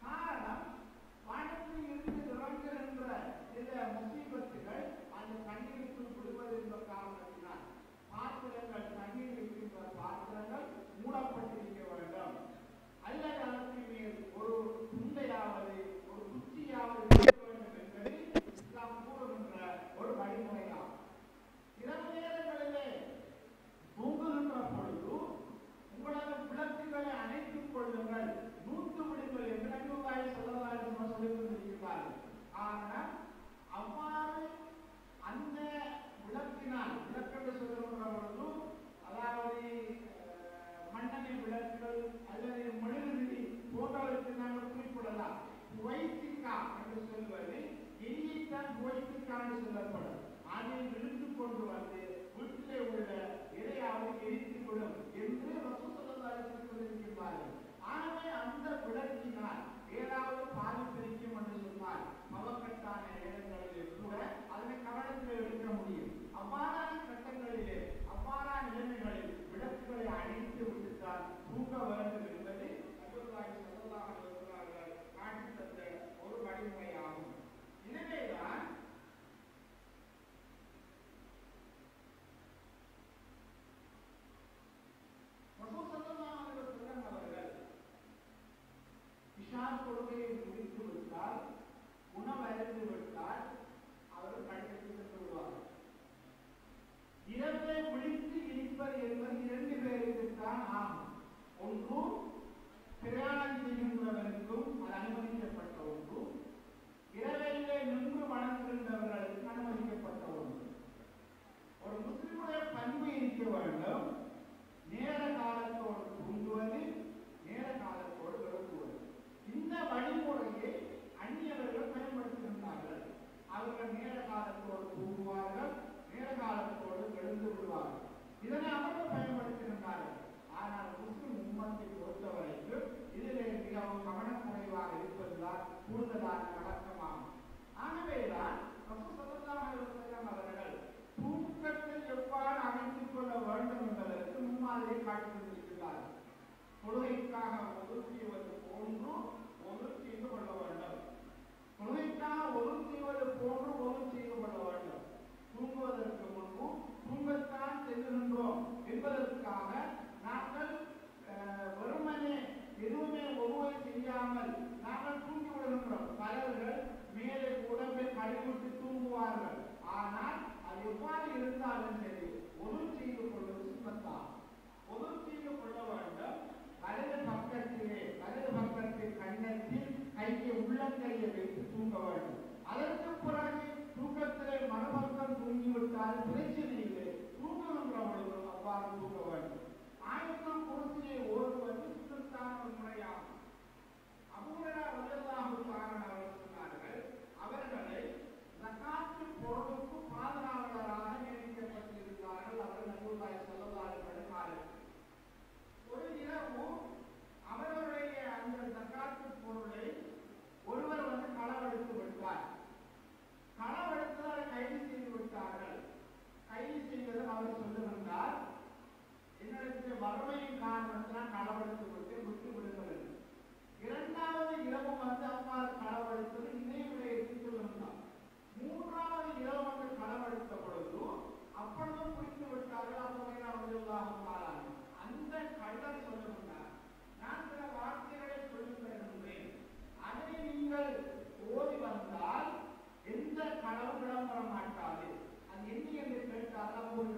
காரணம் வானத்தில் இருந்து இறங்குகின்ற சில முசீபத்துகள் அந்த தண்ணீருக்குள் விடுவது என்ற காரணத்தினால் பாத்திரங்கள் தண்ணீர் இருக்கின்ற பாத்திரங்கள் மூடப்பட்டிருக்க வேண்டும் அல்லது அதற்கு மேல் ஒரு துண்டையாவது ஒரு குச்சியாவது இருக்க வேண்டும் என்பது இஸ்லாம் கூறுகின்ற ஒரு வழிமுறையாகும் இரவு நேரங்களிலே தூங்குகின்ற பொழுது உங்களது விளக்குகளை அணைத்துக் கொள்ளுங்கள் நூற்று விடுங்கள் என்று நபிவாய் சொல்லவாறு சொல்லிக் கொண்டிருக்கிறார்கள் ஆனால் அவ்வாறு அந்த விளக்கினால் விளக்கென்று சொல்லுகின்ற பொழுது அதாவது அஹ், மண்ணெண்ணெய் விளக்குகள் அல்லது மெழுகுதிரி போன்றவற்றை நாங்கள் குறிப்பிடலாம் புகைத்திக்கா என்று சொல்வது எரியைத்தான் புகைத்திக்கா என்று சொல்லப்படும் அதை இழுத்து கொண்டு வந்து வீட்டிலே உள்ள இரையாவது எரித்து விடும் என்று ரசூசல்லாஹு சொல்லியிருக்கிறார்கள் ஆகவே அந்த விளக்கினால் ஏதாவது பாதிப்பு இருக்கும் என்று சொன்னால் மவக்கட்டான இடங்களிலே கூட அதனை கவனத்தில் எடுக்க முடியும் அவ்வாறான கட்டங்களிலே அவ்வாறான நிலைமைகளில் விளக்குகளை அணைத்து விட்டுத்தான் தூங்க வேண்டும் என்பது நபிகளாய் ஸல்லல்லாஹு அலைஹி வஸல்லம் காட்டித் தந்த ஒரு வழிமுறையாகும் எனவேதான் ரசூல் ஸல்லல்லாஹு அலைஹி வஸல்லம் அவர்கள் இஷா தொழுகையை முடித்து விட்டால் உணவு அருந்தி விட்டால் அவர் படுக்கைக்கு சென்று விடுவார்கள் இரவை விழித்து இருப்பது என்பது இரண்டு பேருக்கு தான் ஆகும் ஒன்று பிரயாணம் செய்கின்றவருக்கும் அது அனுமதிக்கப்பட்ட ஒன்று இரவையிலே நின்று வணங்குகின்றவர்களுக்கு அனுமதிக்கப்பட்ட ஒன்று ஒரு முஸ்லிமுடைய பண்பு இருக்க வேண்டும் நேர காலத்தோடு தூங்குவது நேர காலத்தோடு எழுப்புவது இந்த வழிமுறையை அந்நியவர்கள் பயன்படுத்துகின்றார்கள் அவர்கள் நேர காலத்தோடு தூங்குவார்கள் நேர காலத்தோடு எழுந்து விடுவார்கள் இதனை அவர்கள் பயன்படுத்துகின்றார்கள் ஆனால் முஸ்லிம் உம்மத்தை பொறுத்தவரைக்கும் இதிலே மிகவும் கவனக்குறைவாக இருப்பதுதான் கூடுதலான வழக்கமாகும் ஆகவேதான் ரசூல் ஸல்லல்லாஹு அலைஹி வஸல்லம் அவர்கள் தூக்கத்தை எவ்வாறு அமைத்துக் கொள்ள வேண்டும் என்பதற்கு முன்மாதிரியை காட்டிக் கொண்டிருக்கிறார்கள் தொழுகைக்காக ஒதுக்கி செய்வது போன்று ஒதுக்கி செய்து கொள்ள வேண்டும் தொழுகைக்காக ஒதுக்கி செய்வது போன்று ஒதுக்கி செய்து கொள்ள வேண்டும் தூங்குவதற்கு முன்பு தூங்கத்தான் செல்லுகின்றோம் என்பதற்காக நாங்கள் அஹ், வெறுமனே எதுவுமே ஒருவரை செய்யாமல் நாங்கள் தூங்கி விடுகின்றோம் பலர்கள் மேலே உடம்பை கழுவிட்டு தூங்குவார்கள் ஆனால் அது எவ்வாறு இருந்தாலும் சரி ஒரு செய்து கொள்வது சுத்தத்தான் ஒரு செய்து கொள்ள வேண்டும் வலது பக்கத்திலே வலது பக்கத்தில் கன்னத்தில் கையை உள்ளங்கையை வைத்து தூங்க வேண்டும் அதற்கு பிறகு தூக்கத்திலே மறுபக்கம் தூங்கிவிட்டால் பிரச்சனை இல்லை தூங்குகின்ற பொழுது அவ்வாறு தூங்க வேண்டும் ஆயத்தம் குருசியை ஓடுவது சுத்தத்தான ஒரு முறையாகும் அபூரா ரலியல்லாஹு தஆலா அவர்கள் சொன்னார்கள் அவர்களை ஜகாத்து பொருளுக்கு பாதுகாவலராக நியமிக்கப்பட்டிருந்தார்கள் அவர்கள் நபியுல்லாஹி ஸல்லல்லாஹு அலைஹி வஸல்லம் ஒரு இரவு அவர்களுடைய அந்த ஜகாத்து பொருளை ஒருவர் வந்து களவெடுத்து விட்டார் களவெடுத்து அதை கைது செய்து விட்டார்கள் கைது செய்வதில் அவர் சொல்லுகின்றார் என்னிடத்தில் வறுமையின் காரணத்தினால் களவெடுத்து விட்டு விட்டு விடுகிறது இரண்டாவது இரவு வந்து அவ்வாறு களவெடுத்தது இணையுடைய சொல்லுகின்றார் மூன்றாவது இரவு வந்து களவெடுத்த பொழுது அப்பொழுதும் புரிந்து விட்டார்கள் அப்பொழுது அவர்கள் அந்த கள்ளர் சொல்லுகின்றார் நான் சில வார்த்தைகளை சொல்லித் தருகின்றேன் அதனை நீங்கள் ஓடி வந்தால் எந்த களவு விளம்பர மாட்டாது அது என்ன என்று கேட்டால் அப்போது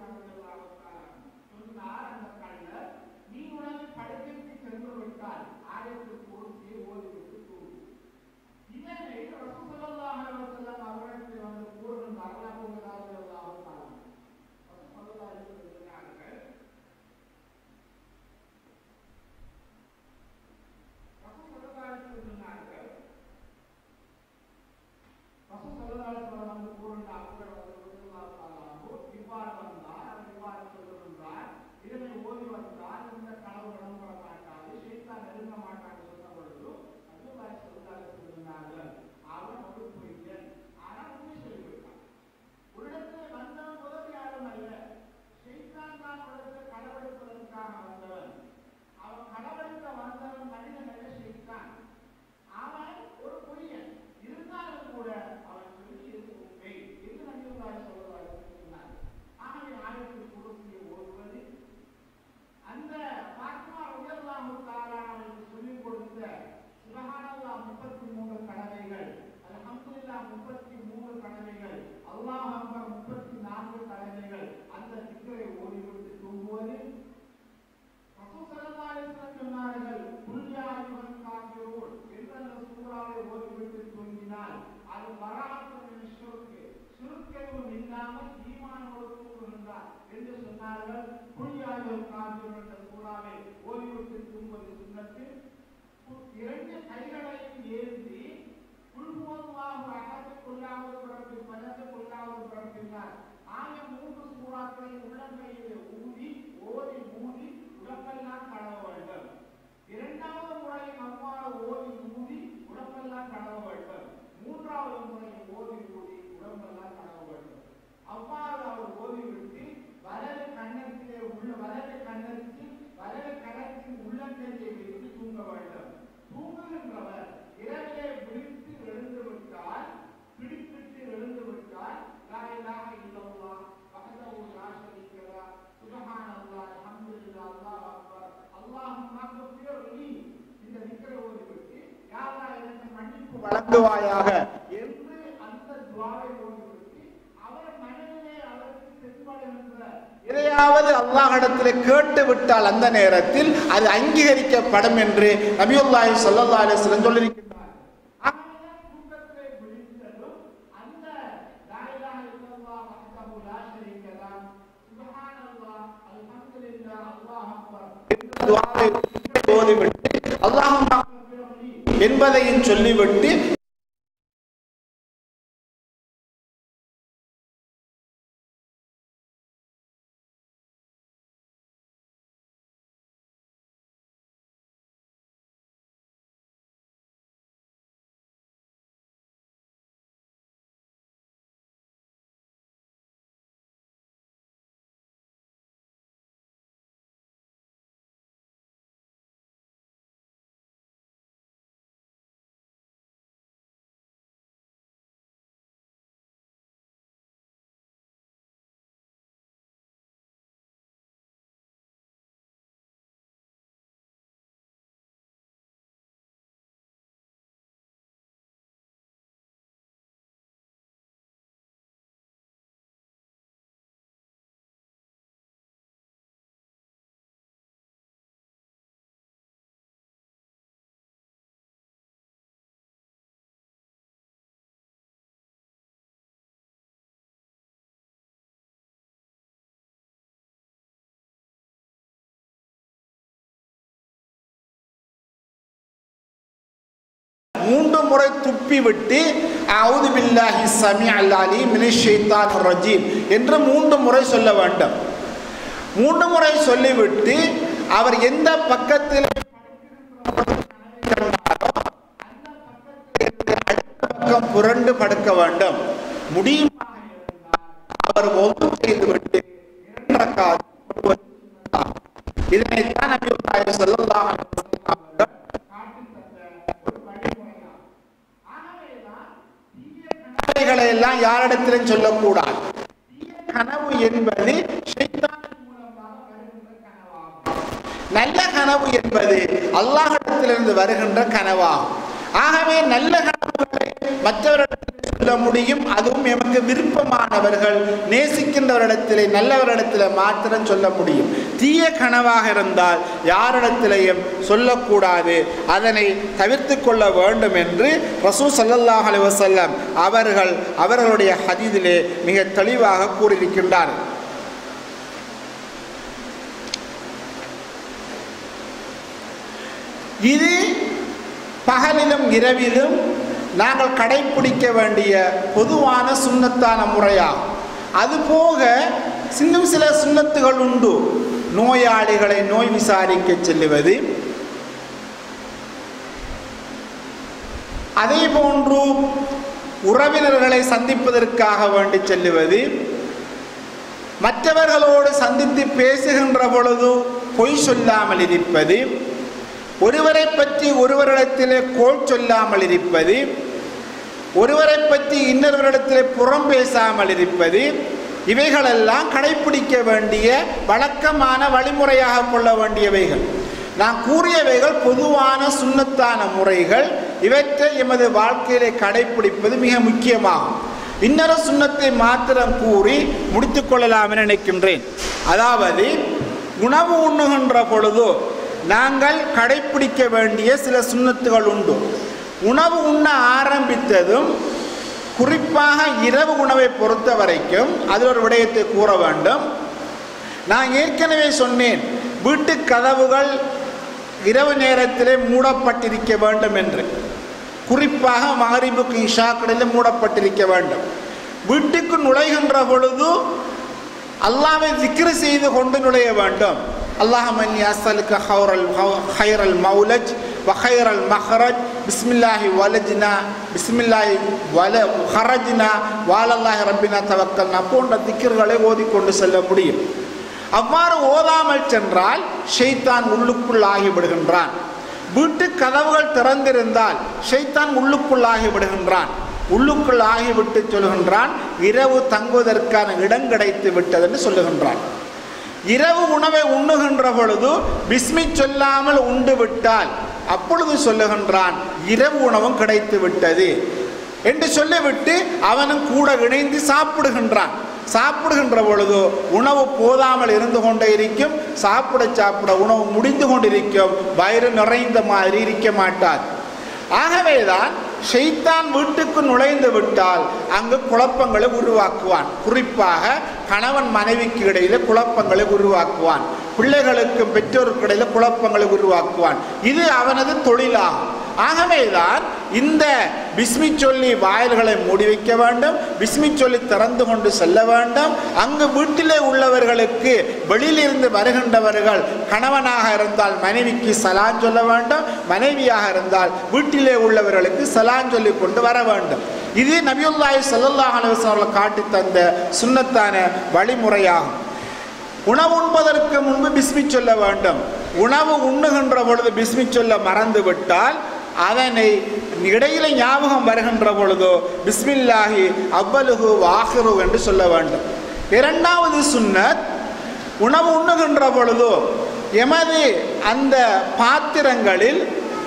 சொன்னார் அந்த கள்ளர் நீ உனது படுக்கைக்கு சென்று விட்டால் ஆயத்துக்கு ஓடி ஓடிவிட்டு தூங்கு இதனை ரசூலுல்லாஹி அலைஹி வஸல்லம் அவர்களுக்கு வந்து கூறுகின்றார்கள் அப்போது ரலியல்லாஹு தஆலா ரசூலுல்லாஹி அலைஹி வஸல்லம் சொன்னார்கள் ரசூல் ஸல்லல்லாஹு அலைஹி வஸல்லம் சொன்னார்கள் ரசூல் ஸல்லல்லாஹு அலைஹி வஸல்லம் வந்து கூறுகின்றார்கள் ரலியல்லாஹு தஆலா இவ்வாறு வந்தார் அவர் இவ்வாறு சொல்லுகின்றார் இதனை ஓதி வந்தால் இந்த களவு விளம்பர மாட்டாது ஷைத்தான் நெருங்க மாட்டான்னு சொன்ன பொழுது அல்லாஹ் ஸல்லல்லாஹு அலைஹி வஸல்லம் சொன்னார்கள் அவன் ஒரு பொய்யன் ஆனால் உண்மை சொல்லிவிட்டான் ஓதிவிட்டு தூங்கினால் அது பராமரிப்பு சுருக்கு சுருக்கெதுவும் இல்லாமல் ஈமானோடு தூங்குகின்றார் என்று சொன்னார்கள் புரியாதவர் காரணம் என்ற சூறாவை ஓதிவிட்டு தூங்குவது சுண்ணத்து இரண்டு கைகளையும் ஏந்தி உள்முகமாக அகத்து கொள்ளாமல் பிறப்பு பலத்து கொள்ளாமல் பிறப்பினார் ஆகிய மூன்று சூறாக்களை உள்ளங்கையிலே ஊதி ஓதி ஊதி உடம்பெல்லாம் கடவ வேண்டும் இரண்டாவது முறையும் அவ்வாறு ஓதி ஊதி உடம்பெல்லாம் கடவ வேண்டும் மூன்றாவது முறையும் ஓதி ஊதி உடம்பெல்லாம் கடவ வேண்டும் அவ்வாறு அவர் ஓதிவிட்டு வலது கண்ணத்திலே உள்ள வலது கண்ணத்தில் வலது கரத்தின் உள்ளங்கையை வைத்து தூங்க வேண்டும் தூங்குகின்றவர் இரவிலே விழித்து எழுந்து விட்டால் பிடிப்பிட்டு எழுந்து விட்டால் லா இலாஹ இல்லல்லாஹ் வஹ்தஹு லா ஷரீக லஹ் சுப்ஹானல்லாஹ் அல்ஹம்துலில்லாஹ் அல்லாஹ் அக்பர் அல்லாஹும்ம அக்ஃபிர் லீ இந்த திக்ரை ஓதிவிட்டு யா அல்லாஹ் எனக்கு மன்னிப்பு வழங்குவாயாக என்று அந்த துஆவை ஓதிவிட்டு அவர் மனதிலே அவருக்கு தென்படுகின்ற எதையாவது அல்லாஹிடத்தில் கேட்டு விட்டால் அந்த நேரத்தில் அது அங்கீகரிக்கப்படும் என்று நபியுல்லாஹி ஸல்லல்லாஹு அலைஹி வஸல்லம் சொல்லியிருக்கிறார் ஆகையால் தூக்கத்திலே விழித்ததும் அந்த லா இலாஹ இல்லல்லாஹ் வஹ்தஹு லா ஷரீக லஹ் சுப்ஹானல்லாஹ் அல்ஹம்துலில்லாஹ் அல்லாஹ் அக்பர் துஆவை ஓதிவிட்டு அல்லாஹும்ம என்பதையும் சொல்லிவிட்டு மூன்று முறை துப்பி விட்டு அவுது பில்லாஹி சமி அல்லாலி மினிஷைத்தான் ரஜீம் என்று மூன்று முறை சொல்ல வேண்டும் மூன்று முறை சொல்லிவிட்டு அவர் எந்த பக்கத்தில் அடுத்த பக்கம் புரண்டு படுக்க வேண்டும் முடியும் அவர் ஒவ்வொரு செய்துவிட்டு இரண்டு ரக்காத் தொழுவது இதனைத்தான் நபி ஸல்லல்லாஹு அலைஹி வஸல்லம் அவர்கள் கனவுகளை எல்லாம் யாரிடத்திலும் சொல்லக்கூடாது தீய கனவு என்பது ஷைத்தானின் மூலமாக வருகின்ற கனவாகும் நல்ல கனவு என்பது அல்லாஹிடத்திலிருந்து வருகின்ற கனவாகும் ஆகவே நல்ல கனவுகளை மற்றவரிடத்தில் சொல்ல முடியும் அதுவும் எமக்கு விருப்பமானவர்கள் நேசிக்கின்றவரிடத்திலே நல்லவரிடத்தில் மாத்திரம் சொல்ல முடியும் தீய கனவாக இருந்தால் யாரிடத்திலேயும் சொல்லக்கூடாது அதனை தவிர்த்து கொள்ள வேண்டும் என்று ரசூ சல்லல்லாஹ் அலைஹி வஸல்லம் அவர்கள் அவர்களுடைய ஹதீதிலே மிக தெளிவாக கூறியிருக்கின்றார்கள் இது பகலிலும் இரவிலும் நாங்கள் கடைப்பிடிக்க வேண்டிய பொதுவான சுண்ணத்தான முறையாகும் அதுபோக இன்னும் சில சுண்ணத்துகள் உண்டு நோயாளிகளை நோய் விசாரிக்க செல்லுவது அதே போன்று உறவினர்களை சந்திப்பதற்காக வேண்டி செல்லுவது மற்றவர்களோடு சந்தித்து பேசுகின்ற பொழுது பொய் சொல்லாமல் இருப்பது ஒருவரை பற்றி ஒருவரிடத்திலே கோல் சொல்லாமல் இருப்பது ஒருவரை பற்றி இன்னொருவரிடத்திலே புறம் பேசாமல் இருப்பது இவைகளெல்லாம் கடைப்பிடிக்க வேண்டிய வழக்கமான வழிமுறையாக கொள்ள வேண்டியவைகள் நான் கூறியவைகள் பொதுவான சுண்ணத்தான முறைகள் இவற்றை எமது வாழ்க்கையிலே கடைப்பிடிப்பது மிக முக்கியமாகும் இன்னொரு சுண்ணத்தை மாத்திரம் கூறி முடித்துக் கொள்ளலாம் என நினைக்கின்றேன் அதாவது உணவு உண்ணுகின்ற பொழுதோ நாங்கள் கடைப்பிடிக்க வேண்டிய சில சுண்ணத்துகள் உண்டு உணவு உண்ண ஆரம்பித்ததும் குறிப்பாக இரவு உணவை பொறுத்த வரைக்கும் அதில் ஒரு விடயத்தை கூற வேண்டும் நான் ஏற்கனவே சொன்னேன் வீட்டு கதவுகள் இரவு நேரத்திலே மூடப்பட்டிருக்க வேண்டும் என்று குறிப்பாக மகரிபுக்கு இஷாக்கடையில் மூடப்பட்டிருக்க வேண்டும் வீட்டுக்கு நுழைகின்ற பொழுது அல்லாவை திக்ரு செய்து கொண்டு நுழைய வேண்டும் அல்லாஹமன் அஸ்ஸலுக்க ஹௌரல் ஹைரல் மௌலஜ் வஹைரல் மஹரஜ் பிஸ்மில்லாஹி வலஜ்னா பிஸ்மில்லாஹி வல ஹரஜ்னா வாலல்லாஹி ரப்பினா தவக்கல்னா போன்ற திக்கர்களை ஓதிக்கொண்டு செல்ல முடியும் அவ்வாறு ஓதாமல் சென்றால் ஷெய்தான் உள்ளுக்குள் ஆகிவிடுகின்றான் வீட்டு கதவுகள் திறந்திருந்தால் ஷெய்தான் உள்ளுக்குள் ஆகிவிடுகின்றான் உள்ளுக்குள் ஆகிவிட்டு சொல்கின்றான் இரவு தங்குவதற்கான இடம் கிடைத்து விட்டது என்று சொல்லுகின்றான் இரவு உணவை உண்ணுகின்ற பொழுது பிஸ்மி சொல்லாமல் உண்டு விட்டால் அப்பொழுது சொல்லுகின்றான் இரவு உணவும் கிடைத்து விட்டது என்று சொல்லிவிட்டு அவனும் கூட இணைந்து சாப்பிடுகின்றான் சாப்பிடுகின்ற பொழுது உணவு போதாமல் இருந்து கொண்டே இருக்கும் சாப்பிட சாப்பிட உணவு முடிந்து கொண்டிருக்கும் வயிறு நிறைந்த மாதிரி இருக்க மாட்டார் ஆகவேதான் ஷெய்தான் வீட்டுக்கு நுழைந்து விட்டால் அங்கு குழப்பங்களை உருவாக்குவான் குறிப்பாக கணவன் மனைவிக்கு இடையில குழப்பங்களை உருவாக்குவான் பிள்ளைகளுக்கும் பெற்றோருக்கு இடையில குழப்பங்களை உருவாக்குவான் இது அவனது தொழிலாகும் ஆகவேதான் இந்த பிஸ்மி சொல்லி வாயில்களை மூடி வைக்க வேண்டும் பிஸ்மி சொல்லி திறந்து கொண்டு செல்ல வேண்டும் அங்கு வீட்டிலே உள்ளவர்களுக்கு வெளியிலிருந்து வருகின்றவர்கள் கணவனாக இருந்தால் மனைவிக்கு சலான் சொல்ல வேண்டும் மனைவியாக இருந்தால் வீட்டிலே உள்ளவர்களுக்கு சலான் சொல்லி கொண்டு வர வேண்டும் இது நபியுல்லாஹி ஸல்லல்லாஹு அலைஹி வஸல்லம் காட்டி தந்த சுன்னத்தான வழிமுறையாகும் உணவு உண்பதற்கு முன்பு பிஸ்மி சொல்ல வேண்டும் உணவு உண்ணுகின்ற பொழுது பிஸ்மி சொல்ல மறந்து விட்டால் அதனை இடையில ஞாபகம் வருகின்ற பொழுதோ பிஸ்மில்லாஹி அவ்வலுகு வாஹிரு என்று சொல்ல வேண்டும் இரண்டாவது சுன்னத் உணவு உண்ணுகின்ற பொழுதோ எமது அந்த பாத்திரங்களில்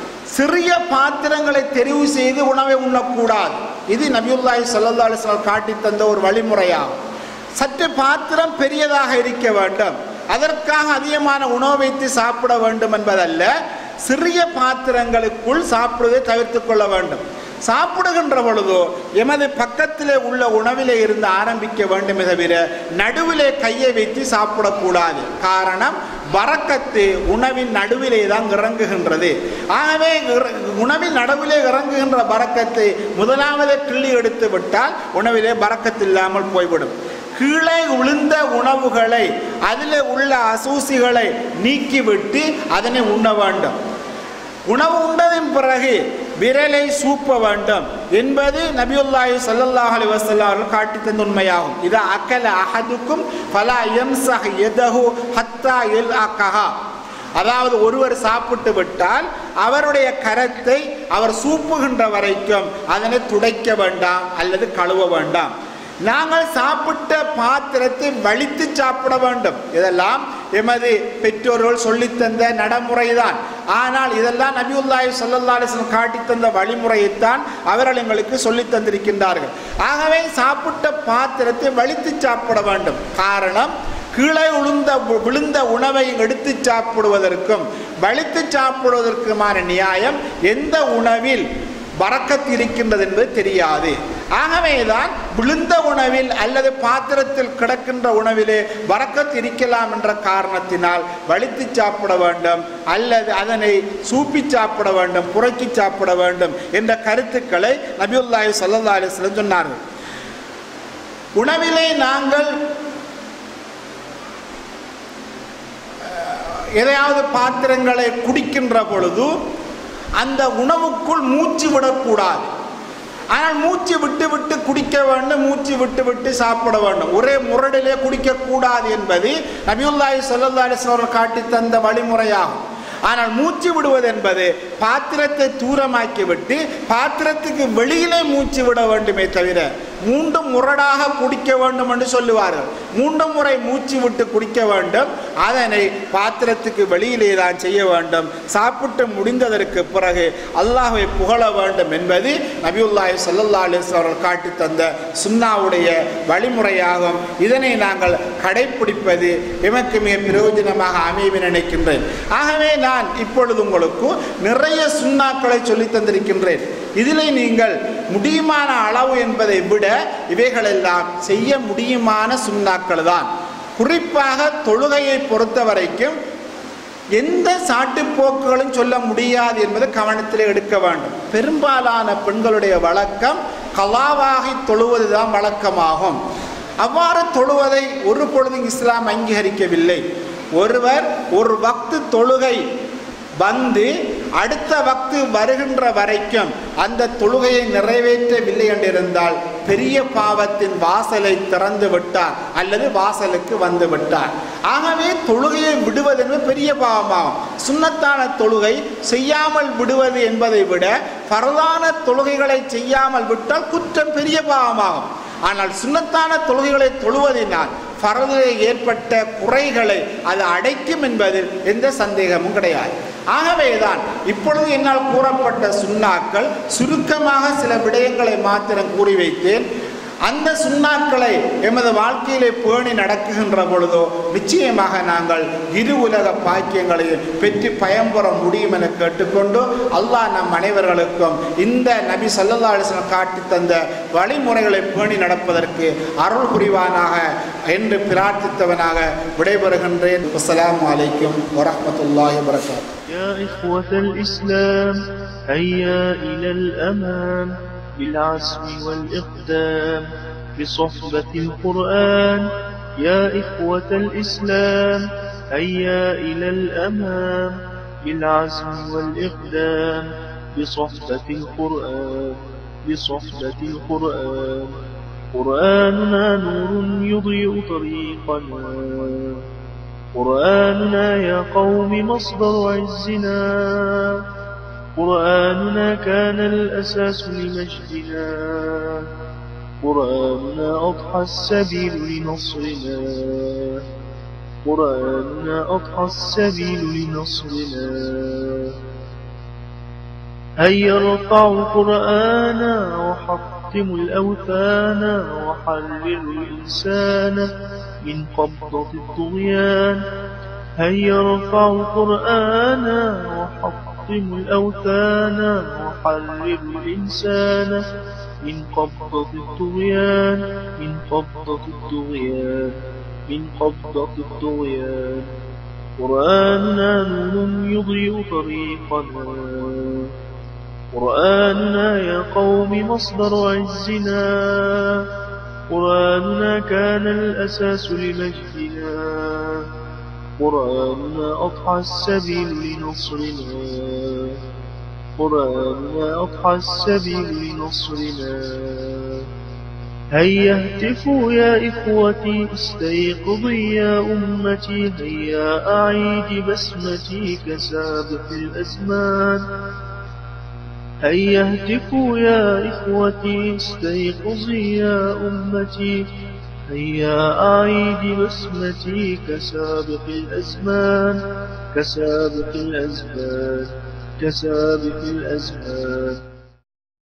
சிறிய பாத்திரங்களை தெரிவு செய்து உணவை உண்ணக்கூடாது இது நபியுல்லாஹி ஸல்லல்லாஹு அலைஹி வஸல்லம் காட்டி தந்த ஒரு வழிமுறையாகும் சற்று பாத்திரம் பெரியதாக இருக்க வேண்டும் அதற்காக அதிகமான உணவு வைத்து சாப்பிட வேண்டும் என்பதல்ல சிறிய பாத்திரங்களுக்குள் சாப்பிடுவதை தவிர்த்து கொள்ள வேண்டும் சாப்பிடுகின்ற பொழுதோ எமது பக்கத்திலே உள்ள உணவிலே இருந்து ஆரம்பிக்க வேண்டுமே தவிர நடுவிலே கையை வைத்து சாப்பிடக்கூடாது காரணம் வரக்கத்து உணவின் நடுவிலே தான் இறங்குகின்றது ஆகவே இற- உணவின் நடுவிலே இறங்குகின்ற பறக்கத்தை முதலாவதே கிள்ளி எடுத்து விட்டால் உணவிலே பறக்கத்து இல்லாமல் போய்விடும் கீழே விழுந்த உணவுகளை அதில் உள்ள அசூசிகளை நீக்கிவிட்டு அதனை உண்ண வேண்டும் உணவு உண்டதின் பிறகு விரலை சூப்ப வேண்டும் என்பது நபியுல்லாஹி ஸல்லல்லாஹு அலைஹி வஸல்லம் அவர்கள் காட்டி தந்த உண்மையாகும் இது அக்கல அஹதுக்கும் ஃபலா யம்சஹ் யதஹு ஹத்தா யல்அகஹா அதாவது ஒருவர் சாப்பிட்டு விட்டால் அவருடைய கரத்தை அவர் சூப்புகின்ற வரைக்கும் அதனை துடைக்க வேண்டாம் அல்லது கழுவ வேண்டாம் நாங்கள் சாப்பிட்ட பாத்திரத்தை வலித்து சாப்பிட வேண்டும் இதெல்லாம் எமது பெற்றோர்கள் சொல்லித்தந்த நடைமுறைதான் ஆனால் இதெல்லாம் நபியுல்லாஹி ஸல்லல்லாஹு அலைஹி வஸல்லம் காட்டி தந்த வழிமுறையைத்தான் அவர்கள் எங்களுக்கு சொல்லித் தந்திருக்கின்றார்கள் ஆகவே சாப்பிட்ட பாத்திரத்தை வலித்து சாப்பிட வேண்டும் காரணம் கீழே விழுந்த விழுந்த உணவை எடுத்து சாப்பிடுவதற்கும் வலித்து சாப்பிடுவதற்குமான நியாயம் எந்த உணவில் பறக்கத்து இருக்கின்றது என்பது தெரியாது ஆகவேதான் விழுந்த உணவில் அல்லது பாத்திரத்தில் கிடக்கின்ற உணவிலே வரக்கத்து இருக்கலாம் என்ற காரணத்தினால் வலித்து சாப்பிட வேண்டும் அல்லது அதனை சூப்பி சாப்பிட வேண்டும் புரட்சி சாப்பிட வேண்டும் என்ற கருத்துக்களை நபியுல்லாஹி ஸல்லல்லாஹு அலைஹி வஸல்லம் சொன்னார்கள் உணவிலே நாங்கள் எதையாவது பாத்திரங்களை குடிக்கின்ற பொழுது அந்த உணவுக்குள் மூச்சு விடக்கூடாது ஆனால் மூச்சு விட்டு விட்டு குடிக்க வேண்டும் மூச்சு விட்டு விட்டு சாப்பிட வேண்டும் ஒரே முரடிலே குடிக்கக்கூடாது என்பது நபியுல்லாஹி ஸல்லல்லாஹு அலைஹி வஸல்லம் காட்டி தந்த வழிமுறையாகும் ஆனால் மூச்சு விடுவது என்பது பாத்திரத்தை தூரமாக்கி விட்டு பாத்திரத்துக்கு வெளியிலே மூச்சு விட வேண்டுமே தவிர மூண்டும் முரடாக குடிக்க வேண்டும் என்று சொல்லுவார்கள் மூன்று முறை மூச்சு விட்டு குடிக்க வேண்டும் அதனை பாத்திரத்துக்கு வெளியிலே தான் செய்ய வேண்டும் சாப்பிட்டு முடிந்ததற்கு பிறகு அல்லாஹ்வை புகழ வேண்டும் என்பது நபியுல்லாஹி ஸல்லல்லாஹு அலைஹி வஸல்லம் அவர்கள் காட்டி தந்த சுன்னாவுடைய வழிமுறையாகும் இதனை நாங்கள் கடைப்பிடிப்பது எமக்கு மிக பிரயோஜனமாக அமையும் நினைக்கின்றேன் ஆகவே நான் இப்பொழுது உங்களுக்கு நிறைய சுண்ணாக்களை சொல்லி தந்திருக்கின்றேன் இதிலே நீங்கள் முடியுமான அளவு என்பதை விட இவைகளெல்லாம் செய்ய முடியுமான சுண்ணாக்கள் தான் குறிப்பாக தொழுகையை பொறுத்த வரைக்கும் எந்த சாட்டுப்போக்குகளும் சொல்ல முடியாது என்பது கவனத்தில் எடுக்க வேண்டும் பெரும்பாலான பெண்களுடைய வழக்கம் கலாவாகி தொழுவதுதான் வழக்கமாகும் அவ்வாறு தொழுவதை ஒரு பொழுதும் இஸ்லாம் அங்கீகரிக்கவில்லை ஒருவர் ஒரு வக்து தொழுகை வந்து அடுத்த வக்து வருகின்ற வரைக்கும் அந்த தொழுகையை நிறைவேற்றவில்லை என்றிருந்தால் பெரிய பாவத்தின் வாசலை திறந்து விட்டார் அல்லது வாசலுக்கு வந்து விட்டார் ஆகவே தொழுகையை விடுவது என்பது பெரிய பாவமாகும் சுண்ணத்தான தொழுகை செய்யாமல் விடுவது என்பதை விட பரதான தொழுகைகளை செய்யாமல் விட்டால் குற்றம் பெரிய பாவமாகும் ஆனால் சுண்ணத்தான தொழுகைகளை தொழுவதினால் பரதிலே ஏற்பட்ட குறைகளை அது அடைக்கும் என்பதில் எந்த சந்தேகமும் கிடையாது ஆகவேதான் இப்பொழுது என்னால் கூறப்பட்ட சுண்ணாக்கள் சுருக்கமாக சில விடயங்களை மாத்திரம் கூறி வைத்தேன் அந்த சுண்ணாக்களை எமது வாழ்க்கையிலே பேணி நடக்குகின்ற பொழுதோ நிச்சயமாக நாங்கள் இரு உலக பாக்கியங்களையும் பெற்று பயன்பெற முடியும் என கேட்டுக்கொண்டு அல்லாஹ் நம் அனைவர்களுக்கும் இந்த நபி சல்லல்லா அலிஸ்லம் காட்டி தந்த வழிமுறைகளை பேணி நடப்பதற்கு அருள் புரிவானாக என்று பிரார்த்தித்தவனாக விடைபெறுகின்றேன் அஸ்ஸலாமு அலைக்கும் வரஹ்மத்துல்லாஹி வரகாத் يا إخوة الإسلام هيا إلى الأمام بالعزم والإقدام بصحبة القرآن يا إخوة الإسلام هيا إلى الأمام بالعزم والإقدام بصحبة القرآن بصحبة القرآن قرآننا نور يضيء طريقنا قرآننا يا قوم مصدر عزنا قرآننا كان الأساس لمجدنا قرآننا أضحى السبيل لنصرنا قرآننا أضحى السبيل لنصرنا هيا ارفعوا قرآنا وحطموا الأوثان وحرروا الإنسان من قبضة الطغيان هيا ارفعوا قرآنا وحطموا الأوثان وحرروا الإنسان من قبضة الطغيان من قبضة الطغيان من قبضة الطغيان قرآننا نور يضيء طريقنا قرآننا يا قوم مصدر عزنا قرآننا كان الأساس لمجدنا قرآننا أضحى السبيل لنصرنا قرآننا أضحى السبيل لنصرنا هيا اهتفوا يا إخوتي استيقظي يا أمتي هيا أعيد بسمتي كسابق الأزمان هيا اهتفوا يا إخوتي استيقظي يا أمتي هيا أعيد بسمتي كسابق الأزمان كسابق الأزمان كسابق الأزمان